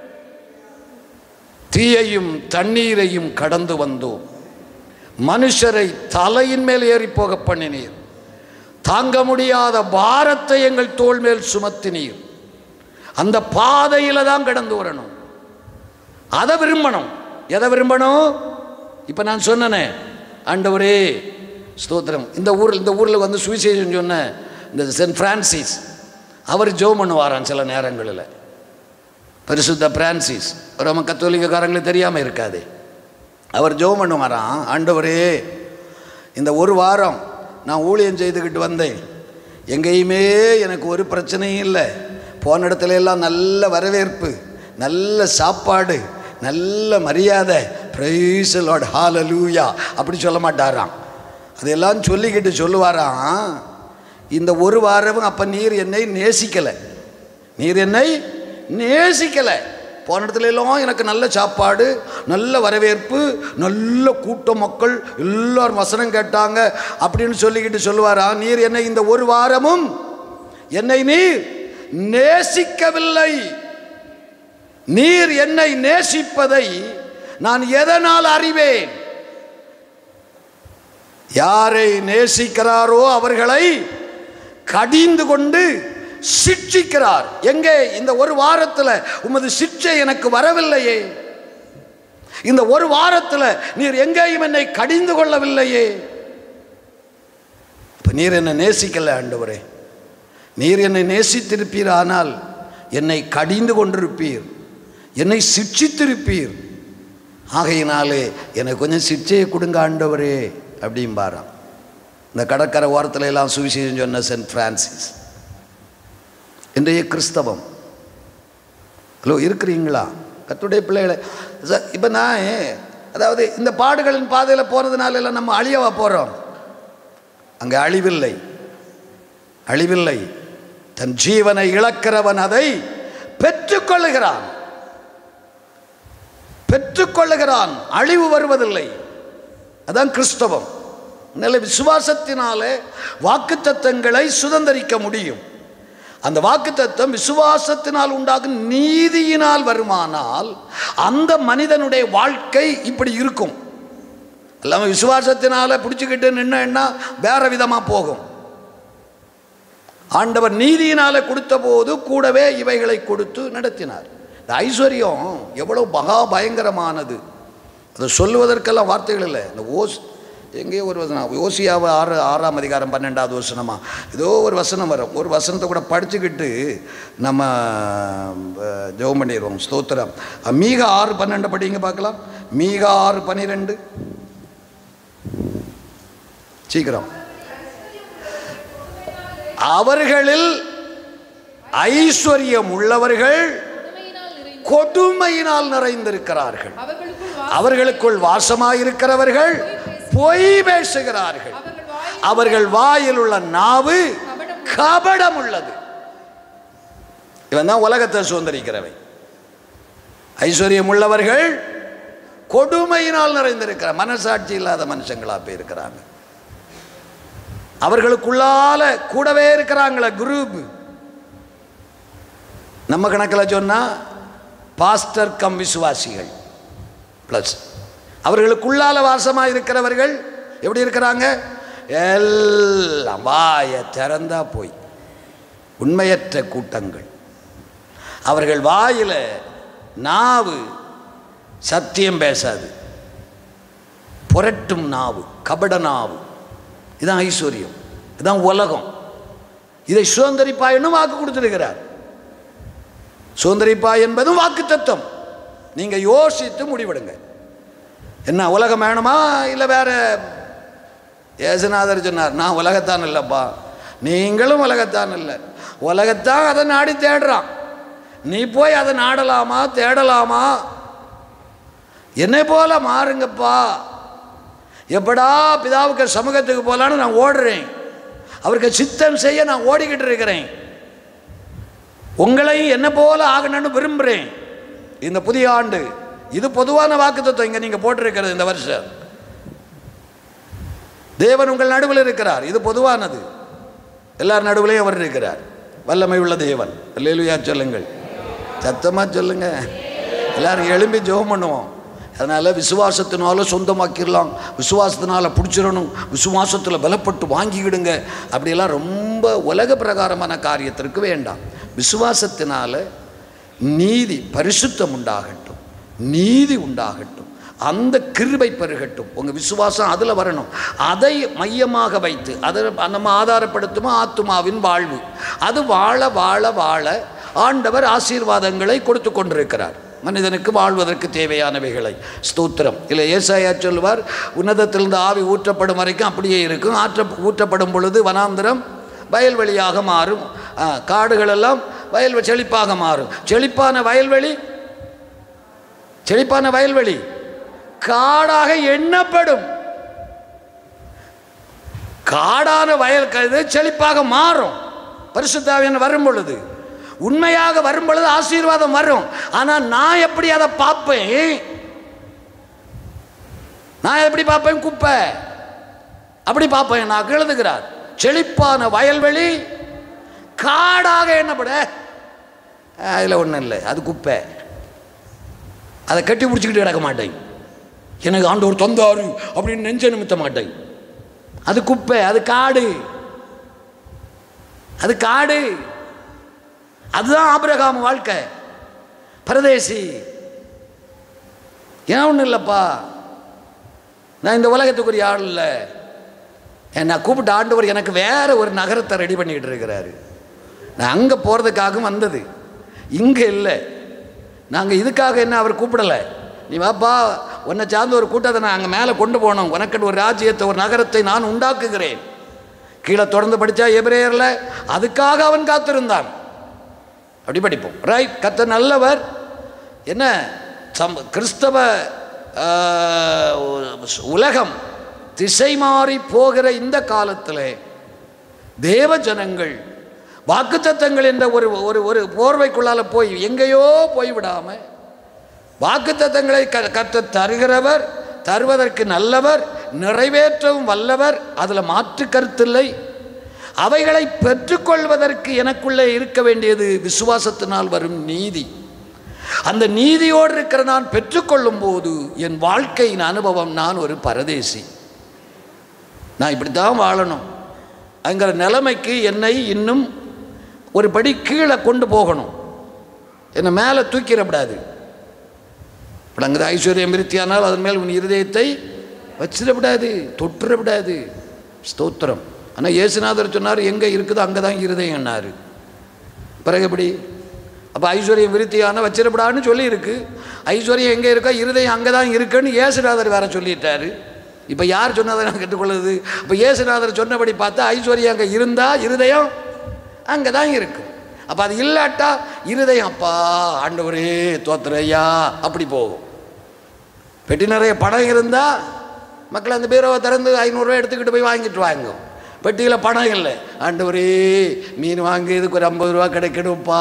தீயையும் தண்ணீரையும் கடந்து வந்தோம் மனுஷரை தலையின் மேல் ஏறி போக பண்ணினீர் தாங்க முடியாத பாரத்தை எங்கள் தோள் மேல் சுமத்தினீர் அந்த பாதையில தான் கடந்து வரணும் அதை விரும்பணும் எதை விரும்பணும் இப்போ நான் சொன்னனே ஆண்டவரே ஸ்தோத்திரம் இந்த ஊரில் இந்த ஊரில் வந்து சுவிசேஷம் சொன்ன இந்த சென்ட் பிரான்சிஸ் அவர் ஜோம் பண்ணுவாராம் சில நேரங்களில் பரிசுத்த பிரான்சிஸ் ரோம கத்தோலிக்கக்காரங்களுக்கு தெரியாமல் இருக்காது அவர் ஜோம் பண்ணுவாராம் ஆண்டவரே இந்த ஒரு வாரம் நான் ஊழியம் செய்துக்கிட்டு வந்தேன் எங்கேயுமே எனக்கு ஒரு பிரச்சனையும் இல்லை போன இடத்துல எல்லாம் நல்ல வரவேற்பு நல்ல சாப்பாடு நல்ல மரியாதை பிரைஸ் லார்ட் ஹாலலூயா அப்படி சொல்ல மாட்டாராம் அதெல்லாம் சொல்லிக்கிட்டு சொல்லுவாராம் இந்த ஒரு வாரமும் அப்போ நீர் என்னை நேசிக்கலை நீர் என்னை நேசிக்கலை போன இடத்துல எல்லாம் எனக்கு நல்ல சாப்பாடு நல்ல வரவேற்பு நல்ல கூட்டம் மக்கள் எல்லாரும் வசனம் கேட்டாங்க அப்படின்னு சொல்லிக்கிட்டு சொல்லுவாரா நீர் என்னை இந்த ஒரு வாரமும் என்னை நீர் நேசிக்கவில்லை நீர் என்னை நேசிப்பதை நான் எதனால் அறிவேன் யாரை நேசிக்கிறாரோ அவர்களை கடிந்து கொண்டு சிட்சிக்கிறார் எங்கே இந்த ஒரு வாரத்தில் உமது சிட்சை எனக்கு வரவில்லையே இந்த ஒரு வாரத்தில் நீர் எங்கேயும் என்னை கடிந்து கொள்ளவில்லையே இப்போ நீர் என்னை நேசிக்கல ஆண்டவரே நீர் என்னை நேசித்திருப்பீர் ஆனால் என்னை கடிந்து கொண்டிருப்பீர் என்னை சிட்சித்திருப்பீர் ஆகையினாலே எனக்கு கொஞ்சம் சிட்சையை கொடுங்க ஆண்டவரே அப்படிம்பாராம் இந்த கடற்கரை ஓரத்துல எல்லாம் சுவிசேஷம் சொன்ன சென்ட் பிரான்சிஸ் இன்றைய கிறிஸ்தவம் ஹலோ இருக்கிறீங்களா கத்துடைய பிள்ளைகளை இப்போ நான் அதாவது இந்த பாடுகளின் பாதையில் போனதுனால எல்லாம் நம்ம அழியவா போகிறோம் அங்கே அழிவில்லை அழிவில்லை தன் ஜீவனை இழக்கிறவன் அதை பெற்றுக்கொள்ளுகிறான் பெற்றுக்கொள்ளுகிறான் அழிவு வருவதில்லை அதான் கிறிஸ்தவம் நல்ல விசுவாசத்தினாலே வாக்குத்தத்தங்களை சுதந்தரிக்க முடியும் அந்த வாக்குத்தத்தம் விசுவாசத்தினால் உண்டாகும் நீதியினால் வருமானால் அந்த மனிதனுடைய வாழ்க்கை இப்படி இருக்கும் எல்லாமே விசுவாசத்தினால பிடிச்சிக்கிட்டு நின்னா வேற விதமாக போகும் ஆண்டவர் நீதியினால கொடுத்த போது கூடவே இவைகளை கொடுத்து நடத்தினார் இந்த ஐஸ்வர்யம் எவ்வளவு மகா பயங்கரமானது அதை சொல்லுவதற்கெல்லாம் வார்த்தைகள் இல்லை இந்த ஓஸ் எங்கேயோ ஒரு வசனம் ஓசியாவை ஆறு ஆறாம் அதிகாரம் பன்னெண்டாவது வசனமா ஏதோ ஒரு வசனம் வரும் ஒரு வசனத்தை கூட படிச்சுக்கிட்டு நம்ம அஹ், ஜெபம் பண்ணிடுவோம் ஸ்தோத்திரம் அஹ், மீக ஆறு பன்னெண்டு படிங்க பார்க்கலாம் மீக ஆறு பன்னிரெண்டு சீக்கிரம் அவர்களில் ஐஸ்வர்யம் உள்ளவர்கள் கொடுமையினால் நிறைந்திருக்கிறார்கள் அவர்களுக்குள் வாசமாயிருக்கிறவர்கள் பொய் பேசுகிறார்கள் அவர்கள் வாயில் உள்ள நாவு கபடம் உள்ளது இவன் தான் உலகத்தை சுதந்திரிக்கிறவன் ஐஸ்வர்யம் உள்ளவர்கள் கொடுமையினால் நிறைந்திருக்கிற மனசாட்சி இல்லாத மனுஷங்களா போய் இருக்கிறாங்க அவர்களுக்குள்ளால கூடவே இருக்கிறாங்களே குரூப் நம்ம கணக்கில் சொன்னா பாஸ்டர் கம் விசுவாசிகள் ப்ளஸ் அவர்களுக்குள்ளால வாசமாக இருக்கிறவர்கள் எப்படி இருக்கிறாங்க எல்லாம் வாய திறந்தா போய் உண்மையற்ற கூட்டங்கள் அவர்கள் வாயில நாவு சத்தியம் பேசாது புரட்டும் நாவு கபட நாவு இதான் ஐஸ்வர்யம் இதான் உலகம் இதை சுதந்திரிப்பாயின்னு வாக்கு கொடுத்திருக்கிறார் சுதந்திரிப்பா என்பதும் வாக்கு தத்துவம் நீங்க யோசித்து முடிவெடுங்க என்ன உலகம் வேணுமா இல்லை வேற ஏசுநாதர் சொன்னார் நான் உலகத்தான் இல்லைப்பா நீங்களும் உலகத்தான் இல்லை உலகத்தான் அதை நாடி தேடுறான் நீ போய் அதை நாடலாமா தேடலாமா என்னை போல மாறுங்கப்பா எப்படா பிதாவுக்கு சமூகத்துக்கு போகலான்னு நான் ஓடுறேன் அவருக்கு சித்தம் செய்ய நான் ஓடிக்கிட்டு இருக்கிறேன் உங்களையும் என்ன போல ஆகணும்னு விரும்புகிறேன் இந்த புதிய ஆண்டு இது பொதுவான வாக்குத்தத்தம் இங்கே நீங்கள் போட்டிருக்கிறது இந்த வருஷம் தேவன் உங்கள் நடுவில் இருக்கிறார் இது பொதுவானது எல்லார் நடுவிலையும் அவர் இருக்கிறார் வல்லமை உள்ள தேவன் அல்லேலுயா சொல்லுங்கள் சத்தமாக சொல்லுங்க எல்லாரும் எழும்பி ஜெபம் பண்ணுவோம் அதனால் விசுவாசத்தினால சொந்தமாக்கிடலாம் விசுவாசத்தினால பிடிச்சிடணும் விசுவாசத்தில் பலப்பட்டு வாங்கிக்கிடுங்க அப்படியெல்லாம் ரொம்ப உலக பிரகாரமான காரியத்திற்கு வேண்டாம் விசுவாசத்தினால நீதி பரிசுத்தம் உண்டாகட்டும் நீதி உண்டாகட்டும் அந்த கிருபை பெருகட்டும் உங்கள் விசுவாசம் அதில் வரணும் அதை மையமாக வைத்து அதை நம்ம ஆதாரப்படுத்துமோ ஆத்துமாவின் வாழ்வு அது வாழ வாழ வாழ ஆண்டவர் ஆசீர்வாதங்களை கொடுத்து கொண்டிருக்கிறார் மனிதனுக்கு வாழ்வதற்கு தேவையானவைகளை ஸ்தோத்திரம் இல்லை ஏசாயா சொல்வார் உன்னதத்திலிருந்து ஆவி ஊற்றப்படும் வரைக்கும் அப்படியே இருக்கும் ஆற்ற ஊற்றப்படும் பொழுது வனாந்திரம் வயல்வெளியாக மாறும் ஆ, காடுகளெல்லாம் வயல் செழிப்பாக மாறும் செழிப்பான வயல்வெளி செழிப்பான வயல்வெளி காடாக எண்ணப்படும் காடான வயல் இது செழிப்பாக மாறும் பரிசுத்தாவியன் வரும் பொழுது உண்மையாக வரும் பொழுது ஆசீர்வாதம் வரும் ஆனால் நான் எப்படி அதை பார்ப்பேன் நான் எப்படி பார்ப்பேன் குப்பை அப்படி பார்ப்பேன் நான் எழுதுகிறார் செழிப்பான வயல்வெளி காடாக எண்ணப்பட அதில் ஒன்றும் இல்லை அது குப்பை அதை கட்டி பிடிச்சிக்கிட்டு கிடக்க மாட்டேன் எனக்கு ஆண்டவர் தந்தாரு அப்படின்னு நெஞ்ச நிமித்த மாட்டேன் அது குப்பை அது காடு அது காடு அதுதான் ஆபிரகாம் வாழ்க்கை பரதேசி ஏன் ஒன்றும் இல்லைப்பா நான் இந்த உலகத்துக்குரிய ஆள் இல்லை என்னை கூப்பிட்ட ஆண்டவர் எனக்கு வேற ஒரு நகரத்தை ரெடி பண்ணிக்கிட்டு இருக்கிறாரு நான் அங்கே போகிறதுக்காகவும் வந்தது இங்கே இல்லை நாங்கள் இதுக்காக என்ன அவர் கூப்பிடலை நீ வாப்பா உன்னை சார்ந்த ஒரு கூட்டத்தை நான் அங்கே மேலே கொண்டு போனோம் உனக்கு ஒரு ராஜ்யத்தை ஒரு நகரத்தை நான் உண்டாக்குகிறேன் கீழே தொடர்ந்து படித்தா எபிரேயரில் அதுக்காக அவன் காத்திருந்தான் அப்படி படிப்போம் ரைட் கத்த நல்லவர் என்ன சம் கிறிஸ்தவ ஆஹ், உலகம் திசை மாறி போகிற இந்த காலத்தில் தேவ ஜனங்கள் வாக்குத்தத்தங்கள் என்ற ஒரு ஒரு ஒரு போர்வைக்குள்ளால போய் எங்கேயோ போய்விடாம வாக்குத்தத்தங்களை க கற்று தருகிறவர் தருவதற்கு நல்லவர் நிறைவேற்றவும் வல்லவர் அதில் மாற்று கருத்தில்லை அவைகளை பெற்றுக்கொள்வதற்கு எனக்குள்ளே இருக்க வேண்டியது விசுவாசத்தினால் வரும் நீதி அந்த நீதியோடு இருக்கிற நான் பெற்றுக்கொள்ளும் போது என் வாழ்க்கையின் அனுபவம் நான் ஒரு பரதேசி நான் இப்படி தான் வாழணும் அங்கிற நிலைமைக்கு என்னை இன்னும் ஒரு படி கீழே கொண்டு போகணும் என்னை மேலே தூக்கிடக்கூடாது விளங்குது ஐஸ்வர்யம் விருத்தியானால் அதன் மேல் உன் இருதயத்தை வச்சிடக்கூடாது தொட்டுறக்கூடாது ஸ்தோத்திரம் ஆனால் இயேசுநாதர் சொன்னார் எங்கே இருக்குதோ அங்கே தான் இருதயம்னாரு பிறகு எப்படி அப்போ ஐஸ்வர்யம் விருத்தியான வச்சிடப்படான்னு சொல்லியிருக்கு ஐஸ்வர்யம் எங்கே இருக்கோ இருதயம் அங்கே தான் இருக்குன்னு இயேசுநாதர் வேற சொல்லிட்டாரு இப்போ யார் சொன்னதை நான் கேட்டுக்கொள்ளுது இப்போ இயேசுநாதர் சொன்னபடி பார்த்தா ஐஸ்வர்யம் அங்கே இருந்தால் இருதயம் அங்கே தான் இருக்கும் அப்போ அது இல்லாட்டா இருதயம் அப்பா ஆண்டவரே தோத்துறையா அப்படி போகும் பெட்டி நிறைய பணம் இருந்தால் மக்கள் அந்த பீரோவை திறந்து ஐநூறுரூவா எடுத்துக்கிட்டு போய் வாங்கிட்டு வாங்கும் பெட்டியில் பணம் இல்லை ஆண்டவரே மீன் வாங்கி இதுக்கு ஒரு ஐம்பது ரூபா கிடைக்கணும்ப்பா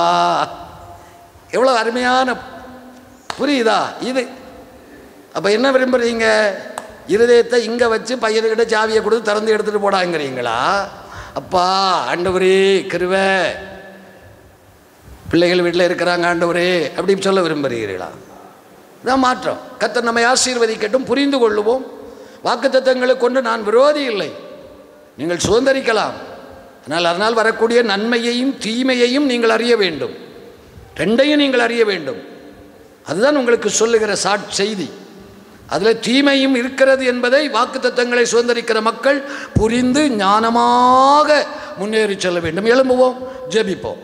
எவ்வளோ அருமையான புரியுதா இது அப்போ என்ன விரும்புகிறீங்க இருதயத்தை இங்கே வச்சு பையனுக்கிட்ட சாவியை கொடுத்து திறந்து எடுத்துகிட்டு போடாங்கிறீங்களா அப்பா ஆண்டவரே கிருவை பிள்ளைகள் வீட்டில் இருக்கிறாங்க ஆண்டவரே அப்படி சொல்ல விரும்புகிறீர்களா இதான் மாற்றம் கர்த்தர் நம்மை ஆசீர்வதிக்கட்டும் புரிந்து கொள்ளுவோம் வாக்குத்தத்தங்களை கொண்டு நான் விரோதி இல்லை நீங்கள் சுதந்திரிக்கலாம் ஆனால் அதனால் வரக்கூடிய நன்மையையும் தீமையையும் நீங்கள் அறிய வேண்டும் ரெண்டையும் நீங்கள் அறிய வேண்டும் அதுதான் உங்களுக்கு சொல்லுகிற சாட் செய்தி அதில் தீமையும் இருக்கிறது என்பதை வாக்குத்தத்தங்களை சுதந்திரிக்கிற மக்கள் புரிந்து ஞானமாக முன்னேறி செல்ல வேண்டும் எழும்புவோம் ஜெபிப்போம்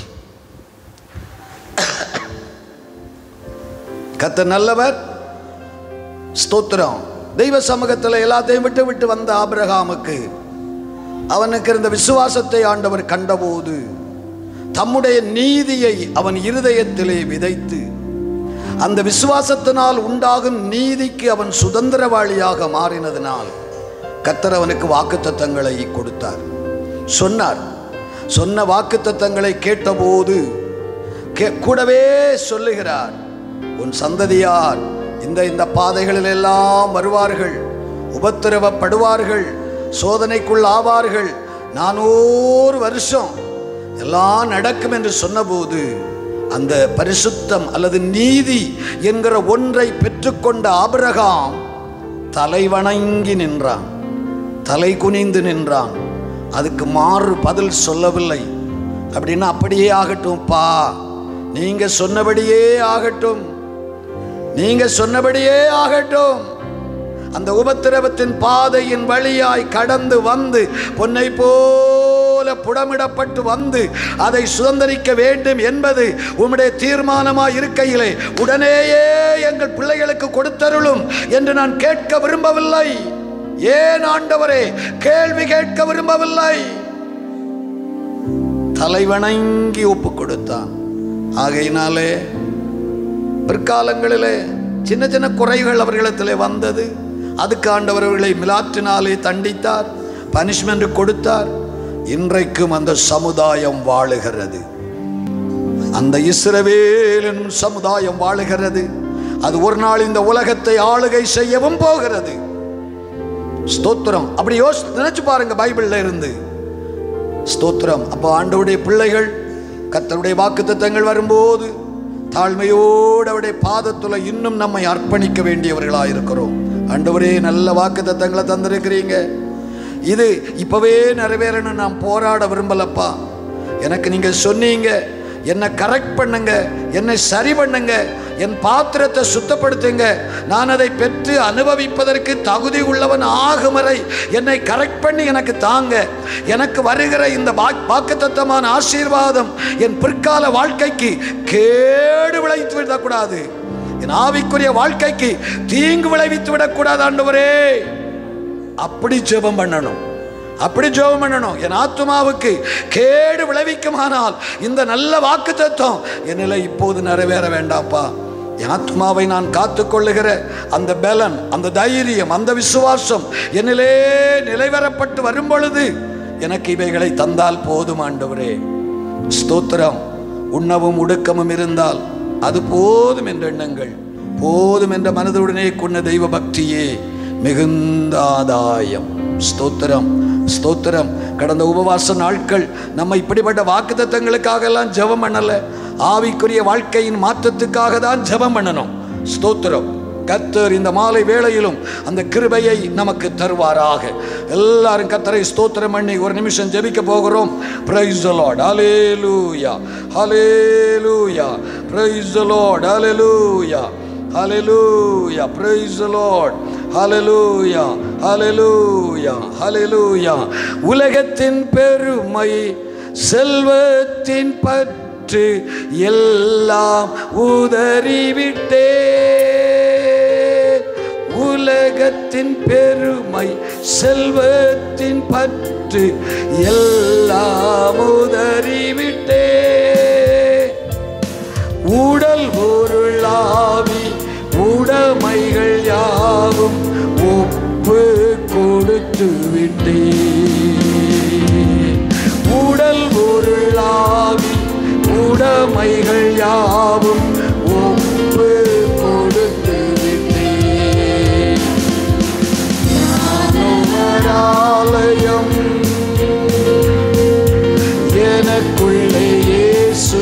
கத்த நல்லவர் ஸ்தோத்திரம் தெய்வ சமூகத்தில் எல்லாத்தையும் விட்டு விட்டு வந்த ஆபிரகாமுக்கு அவனுக்கு இருந்த விசுவாசத்தை ஆண்டவர் கண்டபோது தம்முடைய நீதியை அவன் இருதயத்திலே விதைத்து அந்த விசுவாசத்தினால் உண்டாகும் நீதிக்கு அவன் சுதந்திரவாளியாக மாறினதினால் கத்தர் அவனுக்கு வாக்குத்தத்தங்களை கொடுத்தார் சொன்னார் சொன்ன வாக்குத்தத்தங்களை கேட்டபோது கே- கூடவே சொல்லுகிறார் உன் சந்ததியார் இந்த இந்த பாதைகளில் எல்லாம் வருவார்கள் உபத்திரவப்படுவார்கள் சோதனைக்குள் ஆவார்கள் நானூறு வருஷம் எல்லாம் நடக்கும் என்று சொன்னபோது அந்த பரிசுத்தம் அல்லது நீதி என்கிற ஒன்றை பெற்றுக்கொண்ட ஆபிரகாம் தலை வணங்கி நின்றான் தலை குனிந்து நின்றான் அதுக்கு மாறு பதில் சொல்லவில்லை அப்படின்னா அப்படியே ஆகட்டும்ப்பா நீங்க சொன்னபடியே ஆகட்டும் நீங்க சொன்னபடியே ஆகட்டும் அந்த உபத்திரவத்தின் பாதையின் வழியாய் கடந்து வந்து பொன்னை போல புடமிடப்பட்டு வந்து அதை சுதந்திரிக்க வேண்டும் என்பது உம்முடைய தீர்மானமாய் இருக்கையிலே உடனேயே எங்கள் பிள்ளைகளுக்கு கொடுத்தருளும் என்று நான் கேட்க விரும்பவில்லை ஏன் ஆண்டவரே கேள்வி கேட்க விரும்பவில்லை தலைவணங்கி ஒப்பு கொடுத்தான் ஆகையினாலே பிற்காலங்களிலே சின்ன சின்ன குறைகள் அவர்களிடத்திலே வந்தது அதுக்கு ஆண்டவர் அவர்களை மிலாற்றினாலே தண்டித்தார் பனிஷ்மெண்ட் கொடுத்தார் இன்றைக்கும் அந்த சமுதாயம் வாழுகிறது அந்த இஸ்ரவேல் என்னும் சமுதாயம் வாழுகிறது அது ஒரு நாள் இந்த உலகத்தை ஆளுகை செய்யவும் போகிறது ஸ்தோத்திரம் அப்படி யோசி நினைச்சு பாருங்க பைபிள்ல இருந்து ஸ்தோத்திரம் அப்போ ஆண்டவருடைய பிள்ளைகள் கர்த்தருடைய வாக்குத்தத்தங்கள் வரும்போது தாழ்மையோடு அவருடைய பாதத்துல இன்னும் நம்மை அர்ப்பணிக்க வேண்டியவர்களாக இருக்கிறோம் ஆண்டவரே நல்ல வாக்குத்தத்தங்களை தந்திருக்கிறீங்க இது இப்பவே நிறைவேறணும் நான் போராட விரும்பலப்பா எனக்கு நீங்க சொன்னீங்க என்னை கரெக்ட் பண்ணுங்க என்னை சரி பண்ணுங்க என் பாத்திரத்தை சுத்தப்படுத்துங்க நான் அதை பெற்று அனுபவிப்பதற்கு தகுதி உள்ளவன் ஆகும் வரை என்னை கரெக்ட் பண்ணி எனக்கு தாங்க எனக்கு வருகிற இந்த வாக்குத்தத்தமான ஆசீர்வாதம் என் பிற்கால வாழ்க்கைக்கு கேடு விளைவித்து விடக்கூடாது என் ஆவிக்குரிய வாழ்க்கைக்கு தீங்கு விளைவித்து விடக்கூடாது ஆண்டவரே அப்படி ஜெபம் பண்ணணும் அப்படி ஜெபம் பண்ணணும் என் ஆத்துமாவுக்கு கேடு விளைவிக்குமானால் இந்த நல்ல வாக்கு தத்துவம் என்னில் இப்போது நிறைவேற வேண்டாப்பா என் ஆத்மாவை நான் காத்துக்கொள்ளுகிற அந்த பலன் அந்த தைரியம் அந்த விசுவாசம் என்னிலே நிலைவரப்பட்டு வரும் பொழுது எனக்கு இவைகளை தந்தால் போதும் ஆண்டவரே ஸ்தோத்திரம் உண்ணவும் உடுக்கமும் இருந்தால் அது போதும் என்ற எண்ணங்கள் போதும் என்ற மனதுடனே கொண்ட தெய்வ பக்தியே மிகுந்த ஆதாயம் ஸ்தோத்திரம் ஸ்தோத்திரம் கடந்த உபவாச நாட்கள் நம்ம இப்படிப்பட்ட வாக்குத்தத்தங்களுக்காக எல்லாம் ஜெபம் பண்ணல ஆவிக்குரிய வாழ்க்கையின் மாற்றத்துக்காக தான் ஜெபம் பண்ணணும் ஸ்தோத்திரம் கத்தர் இந்த மாலை வேளையிலும் அந்த கிருபையை நமக்கு தருவாராக எல்லாரும் கத்தரை ஸ்தோத்திரம் பண்ணி ஒரு நிமிஷம் ஜெபிக்க போகிறோம் பிரைஸ் the Lord ஹalleluya ஹalleluya பிரைஸ் the Lord ஹalleluya ஹalleluya praise the lord ஹalleluya ஹalleluya ஹalleluya உலகத்தின் பெருமை செல்வத்தின் பற்று எல்லாம் உதறிவிட்டே உலகத்தின் பெருமை செல்வத்தின் பற்று எல்லாம் உதறிவிட்டே உடல் பொருளாவி உடைமைகள் யாவும் ஒப்பு கொடுத்து விட்டே உடல் பொருளாவி உடைமைகள் யாவும் ஒப்பு கொடுத்து விட்டே ஆலயம் எனக்குள்ளே இயேசு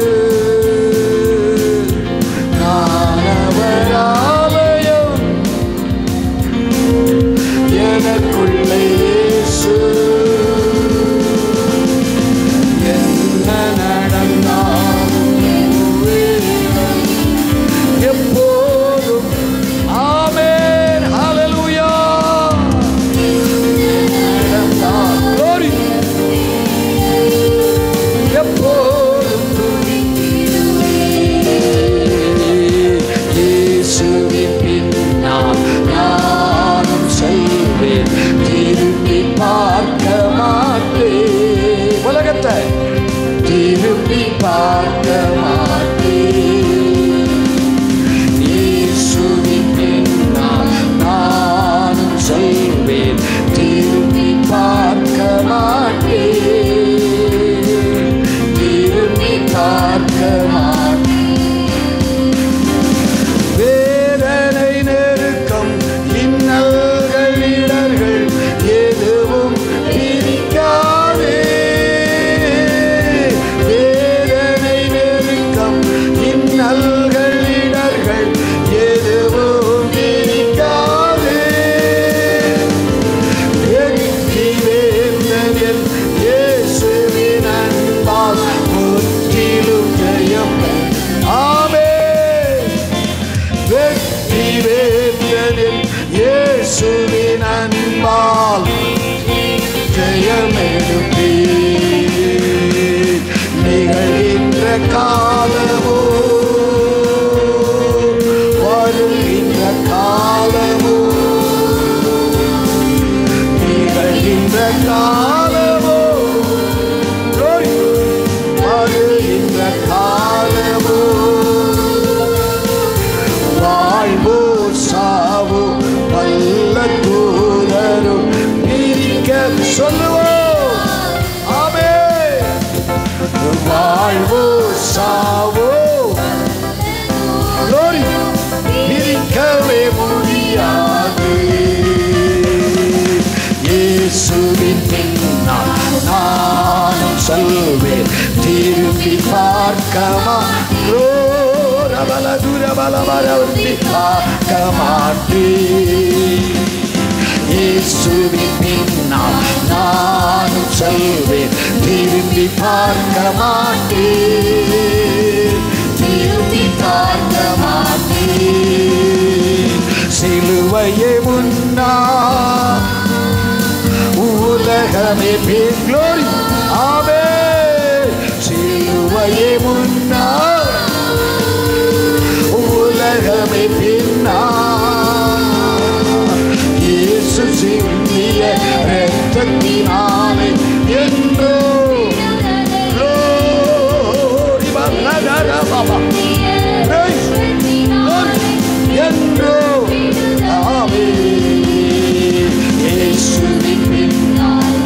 நானவராலயம் எனக்குள்ளே இயேசு என்ன நடந்தாலும் எப்போதும் ஆமென் ஹalleluya Glory. எப்போதும் இயேசுவின் பின்னால் நானும் செல்வேன் திரும்பி பார்க்க மாட்டேன் உலகத்தை திரும்பி பார்க்க மாட்டேன் சொல்லுவோம் ஆமே வாழ்வோ சாவோ Glory. பிரிக்கவே முடியாது இயேசுவின் பின்னால் நானும் சொல்வேன் திரும்பி பார்க்கமா ரபல துரபல வரவி பார்க்க மாட்டேன் இயேசுவின் பின்னால் நானும் சொல்வேன் திரும்பி பார்க்க மாட்டேன் திரும்பி பார்க்க மாட்டேன் சிலுவையே முன்னா உலகமே பேர் glory ஆவே சிலுவையே முன்னா உலகமே பின்னா இயேசு சிந்திய ரத்தத்தினாலே என்றோ glory பலதர பாபா Praise. Glory. என்றோ ஆவே இயேசுவின் பின்னால்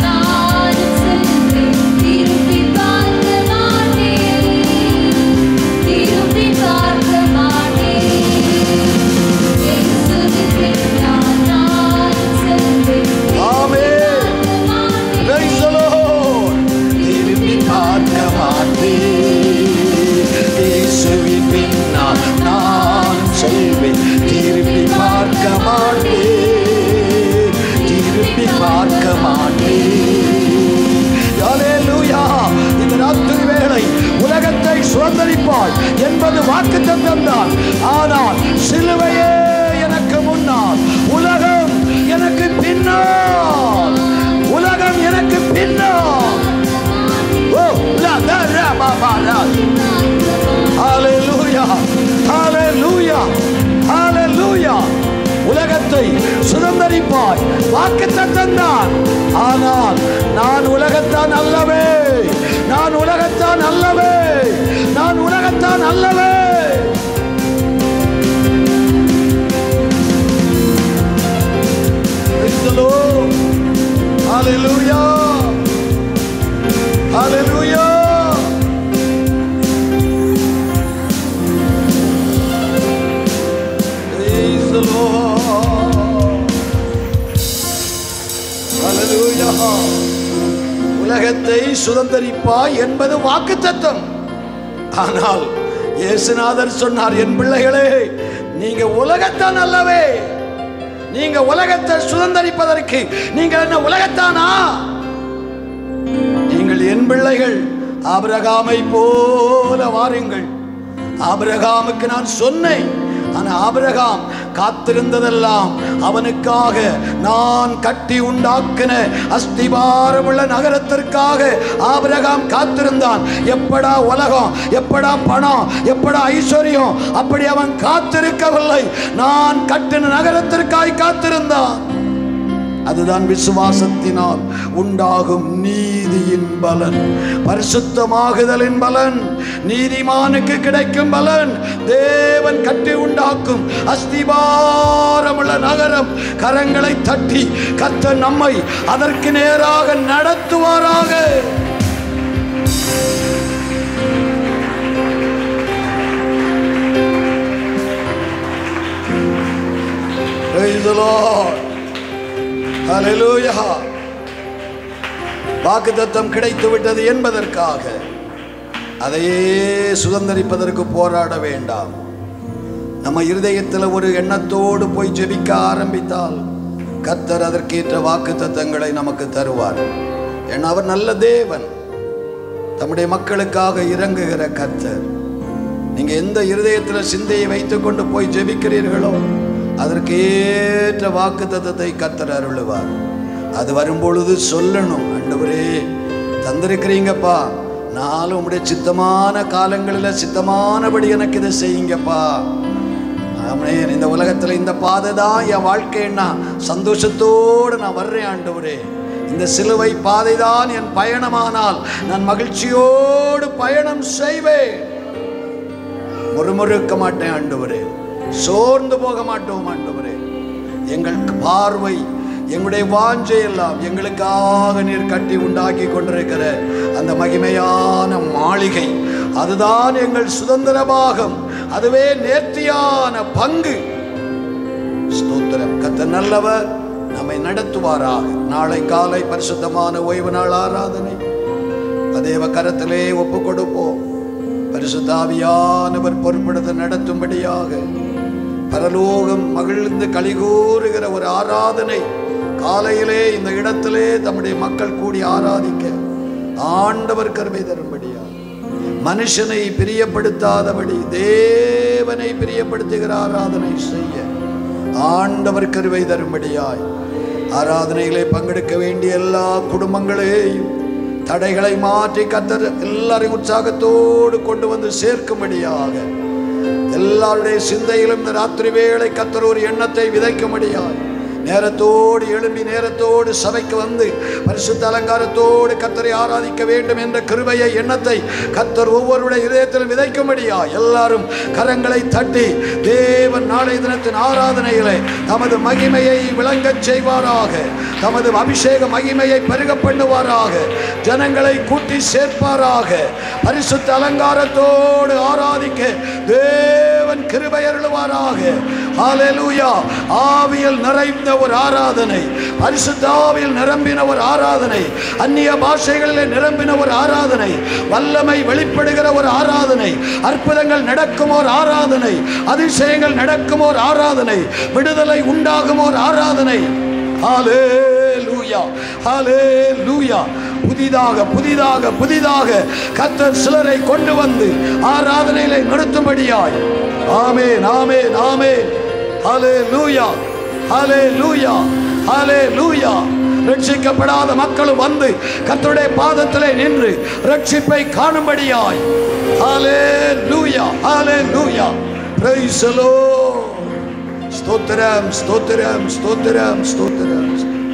ஆமே Praise the Lord. திரும்பி பார்க்க மாட்டேன் இயேசுவின் பின்னால் நான் செல்வேன் திரும்பி பார்க்க மாட்டேன் திரும்பி பார்க்க மாட்டேன் ஹalleluya இந்த ராத்திரி வேளை உலகத்தை சுதந்திரிப்பாய் என்பது வாக்கு தந்தம்தான் ஆனால் சிலுவையே எனக்கு முன்னால் உலகம் எனக்கு பின்னால் உலகம் எனக்கு பின்னால் ஓ லா லா லா பா பா லா ஹalleluya ஹalleluya ஹalleluya உலகத்தை சுதந்தரிப்பாய் வாக்கு தந்தான் ஆனால் நான் உலகத்தான் அல்லவே நான் உலகத்தான் அல்லவே நான் உலகத்தான் அல்லவே Praise the Lord. Hallelujah. Hallelujah. Praise the Lord. Hallelujah. உலகத்தை சுதந்தரிப்பாய் என்பது வாக்குத்தத்தம் ஆனால் இயேசுநாதர் சொன்னார் என் பிள்ளைகளே நீங்க உலகத்தான் அல்லவே நீங்க உலகத்தை சுதந்தரிப்பதற்கு நீங்கள் என்ன உலகத்தானா நீங்கள் என் பிள்ளைகள் ஆபிரகாமை போல வாருங்கள் ஆபிரகாமுக்கு நான் சொன்னேன் ஆனா ஆபிரகாம் காத்திருந்ததெல்லாம் அவனுக்காக நான் கட்டி உண்டாக்கின அஸ்திபாரமுள்ள நகரத்திற்காக ஆபிரகாம் காத்திருந்தான் எப்படா உலகம் எப்படா பணம் எப்படா ஐஸ்வர்யம் அப்படி அவன் காத்திருக்கவில்லை நான் கட்டின நகரத்திற்காய் காத்திருந்தான் அதுதான் விசுவாசத்தினால் உண்டாகும் நீதியின் பலன் பரிசுத்தமாகுதலின் பலன் நீதிமானுக்கு கிடைக்கும் பலன் தேவன் கட்டி உண்டாக்கும் அஸ்திபாரமுள்ள நகரம் கரங்களை தட்டி கத்த நம்மை அதற்கு நேராக நடத்துவாராக Praise the Lord. Hallelujah. வாக்குத்தத்தம் கிடைத்து விட்டது என்பதற்காக அதையே சுதந்திரிப்பதற்கு போராட வேண்டாம் நம்ம இருதயத்தில் ஒரு எண்ணத்தோடு போய் ஜெபிக்க ஆரம்பித்தால் கர்த்தர் அதற்கேற்ற வாக்குத்தத்தங்களை நமக்கு தருவார் ஏன்னா அவர் நல்ல தேவன் தம்முடைய மக்களுக்காக இறங்குகிற கர்த்தர் நீங்க எந்த இருதயத்தில் சிந்தையை வைத்துக்கொண்டு போய் ஜெபிக்கிறீர்களோ அதற்கு ஏற்ற வாக்கு தத்தத்தை கத்தர் அருளுவார் அது வரும்பொழுது சொல்லணும் ஆண்டவரே தந்திருக்கிறீங்கப்பா நாளும் உம்முடைய சித்தமான காலங்களில் சித்தமானபடி எனக்கு இதை செய்யுங்கப்பா ஆமே இந்த உலகத்தில் இந்த பாதை தான் என் வாழ்க்கைன்னா சந்தோஷத்தோடு நான் வர்றேன் ஆண்டவரே இந்த சிலுவை பாதை தான் என் பயணமானால் நான் மகிழ்ச்சியோடு பயணம் செய்வேன் முறுமுறுக்க மாட்டேன் ஆண்டவரே சோர்ந்து போக மாட்டோம் ஆண்டவரே எங்கள் பார்வை எங்களுடைய வாஞ்சை எல்லாம் எங்களுக்காக நீர் கட்டி உண்டாக்கி கொண்டிருக்கிற அந்த மகிமையான மாளிகை அதுதான் எங்கள் சுதந்திர பாகம் அதுவே நேர்த்தியான பங்கு ஸ்தோத்திரம் கத்த நல்லவர் நம்மை நடத்துவாராக நாளை காலை பரிசுத்தமான ஓய்வு நாள் ஆராதனை அதேவ கரத்திலே ஒப்பு கொடுப்போம் பரிசுத்தாவியானவர் பொறுப்படுத்த நடத்தும்படியாக பரலோகம் மகிழ்ந்து கலிகூறுகிற ஒரு ஆராதனை காலையிலே இந்த இடத்திலே தம்முடைய மக்கள் கூடி ஆராதிக்க ஆண்டவர் கருமை தரும்படியா மனுஷனை பிரியப்படுத்தாதபடி தேவனை பிரியப்படுத்துகிற ஆராதனை செய்ய ஆண்டவர் கருவை தரும்படியாய் ஆராதனைகளை பங்கெடுக்க வேண்டிய எல்லா குடும்பங்களையும் தடைகளை மாற்றி கத்தர் எல்லாரையும் உற்சாகத்தோடு கொண்டு வந்து சேர்க்கும்படியாக எல்லாருடைய சிந்தையிலும் இந்த ராத்திரி வேளை கத்தர் ஒரு எண்ணத்தை விதைக்கும்படியாய் நேரத்தோடு எழும்பி நேரத்தோடு சபைக்கு வந்து பரிசுத்த அலங்காரத்தோடு கத்தரை ஆராதிக்க வேண்டும் என்ற கிருபையை எண்ணத்தை கத்தர் ஒவ்வொருடைய இதயத்திலும் விதைக்கும்படியா எல்லாரும் கரங்களை தட்டி தேவன் நாளை தினத்தின் ஆராதனையிலே தமது மகிமையை விளங்கச் செய்வாராக தமது அபிஷேக மகிமையை பெருக பண்ணுவாராக ஜனங்களை கூட்டி சேர்ப்பாராக பரிசுத்த அலங்காரத்தோடு ஆராதிக்க தேவன் கிருபை அருளுவாராக ஹalleluya ஆவியில் நிறைந்த ஒரு ஆராதனை பரிசுத்த ஆவியில் நிரம்பின ஒரு ஆராதனை அந்நிய பாஷைகளிலே நிரம்பின ஒரு ஆராதனை வல்லமை வெளிப்படுகிற ஒரு ஆராதனை அற்புதங்கள் நடக்கும் ஒரு ஆராதனை அதிசயங்கள் நடக்கும் ஒரு ஆராதனை விடுதலை உண்டாகும் ஒரு ஆராதனை ஹalleluya ஹalleluya புதிதாக புதிதாக புதிதாக கத்தர் சிலரை கொண்டு வந்து ஆராதனையிலே நிறுத்தும்படியாய் ஆமென் ஆமென் ஆமென் ஹalleluya ஹalleluya ஹalleluya ரட்சிக்கப்படாத மக்களும் வந்து கர்த்தருடைய பாதத்திலே நின்று ரட்சிப்பை காணும்படியாய் ஹalleluya ஹalleluya praise the lord ஸ்தோத்திரம் ஸ்தோத்திரம் ஸ்தோத்திரம் ஸ்தோத்திரம்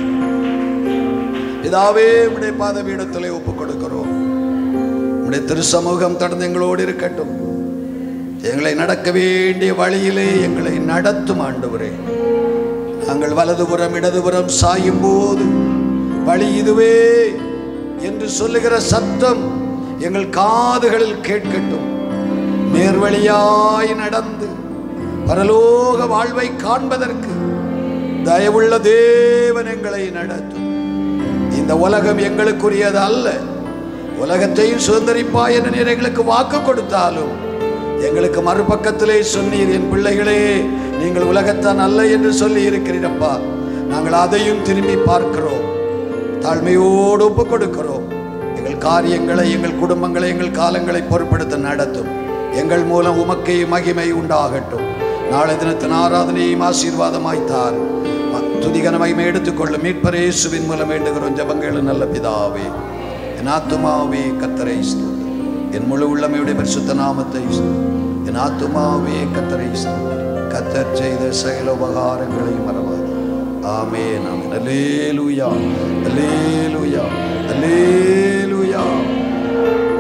பிதாவே உடைய பாதபீடத்திலே ஒப்புக் கொடுக்கிறோம் உடைய திருசமூகம் தொடர்ந்து எங்களோடு இருக்கட்டும் எங்களை நடக்க வேண்டிய வழியிலே எங்களை நடத்தும் ஆண்டவரே நாங்கள் வலதுபுறம் இடதுபுறம் சாயும் போது வழி இதுவே என்று சொல்லுகிற சத்தம் எங்கள் காதுகளில் கேட்கட்டும் நேர்வழியாய் நடந்து பரலோக வாழ்வை காண்பதற்கு தயவுள்ள தேவன் எங்களை நடத்தும் இந்த உலகம் எங்களுக்குரியது அல்ல உலகத்தையும் சுதந்திரிப்பாய் என்ற நீர் எங்களுக்கு வாக்கு கொடுத்தாலும் எங்களுக்கு மறுபக்கத்திலே சொன்னீர் என் பிள்ளைகளே நீங்கள் உலகத்தான் அல்ல என்று சொல்லி இருக்கிறீரப்பா நாங்கள் அதையும் திரும்பி பார்க்கிறோம் தாழ்மையோடு ஒப்பு கொடுக்கிறோம் எங்கள் காரியங்களை எங்கள் குடும்பங்களை எங்கள் காலங்களை பொறுப்படுத்த நடத்தும் எங்கள் மூலம் உமக்கே மகிமை உண்டாகட்டும் நாளை தினத்தின் ஆராதனையும் ஆசீர்வாதமாய் தார் துதிகன மகிமை எடுத்துக்கொள்ளும் மீட்பர் இயேசுவின் மூலம் வேண்டுகிறோம் ஜபங்கள் நல்ல பிதாவே என் ஆத்துமாவே கத்தரை ஸ்தோத்திரம். என் முழு உள்ளமையுடைய பரிசுத்த நாமத்தை ஸ்தோத்திரம். என் ஆத்துமாவே கத்தரை ஸ்தோத்திரம். கத்தர் செய்த சகல உபகாரங்களையும் மறவாது ஆமே நாம் அல்லேலூயா அல்லேலூயா அல்லேலூயா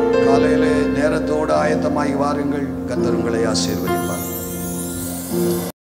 காலையிலே நேரத்தோடு ஆயத்தமாகி வாருங்கள் கத்தர் உங்களை ஆசீர்வதிப்பார்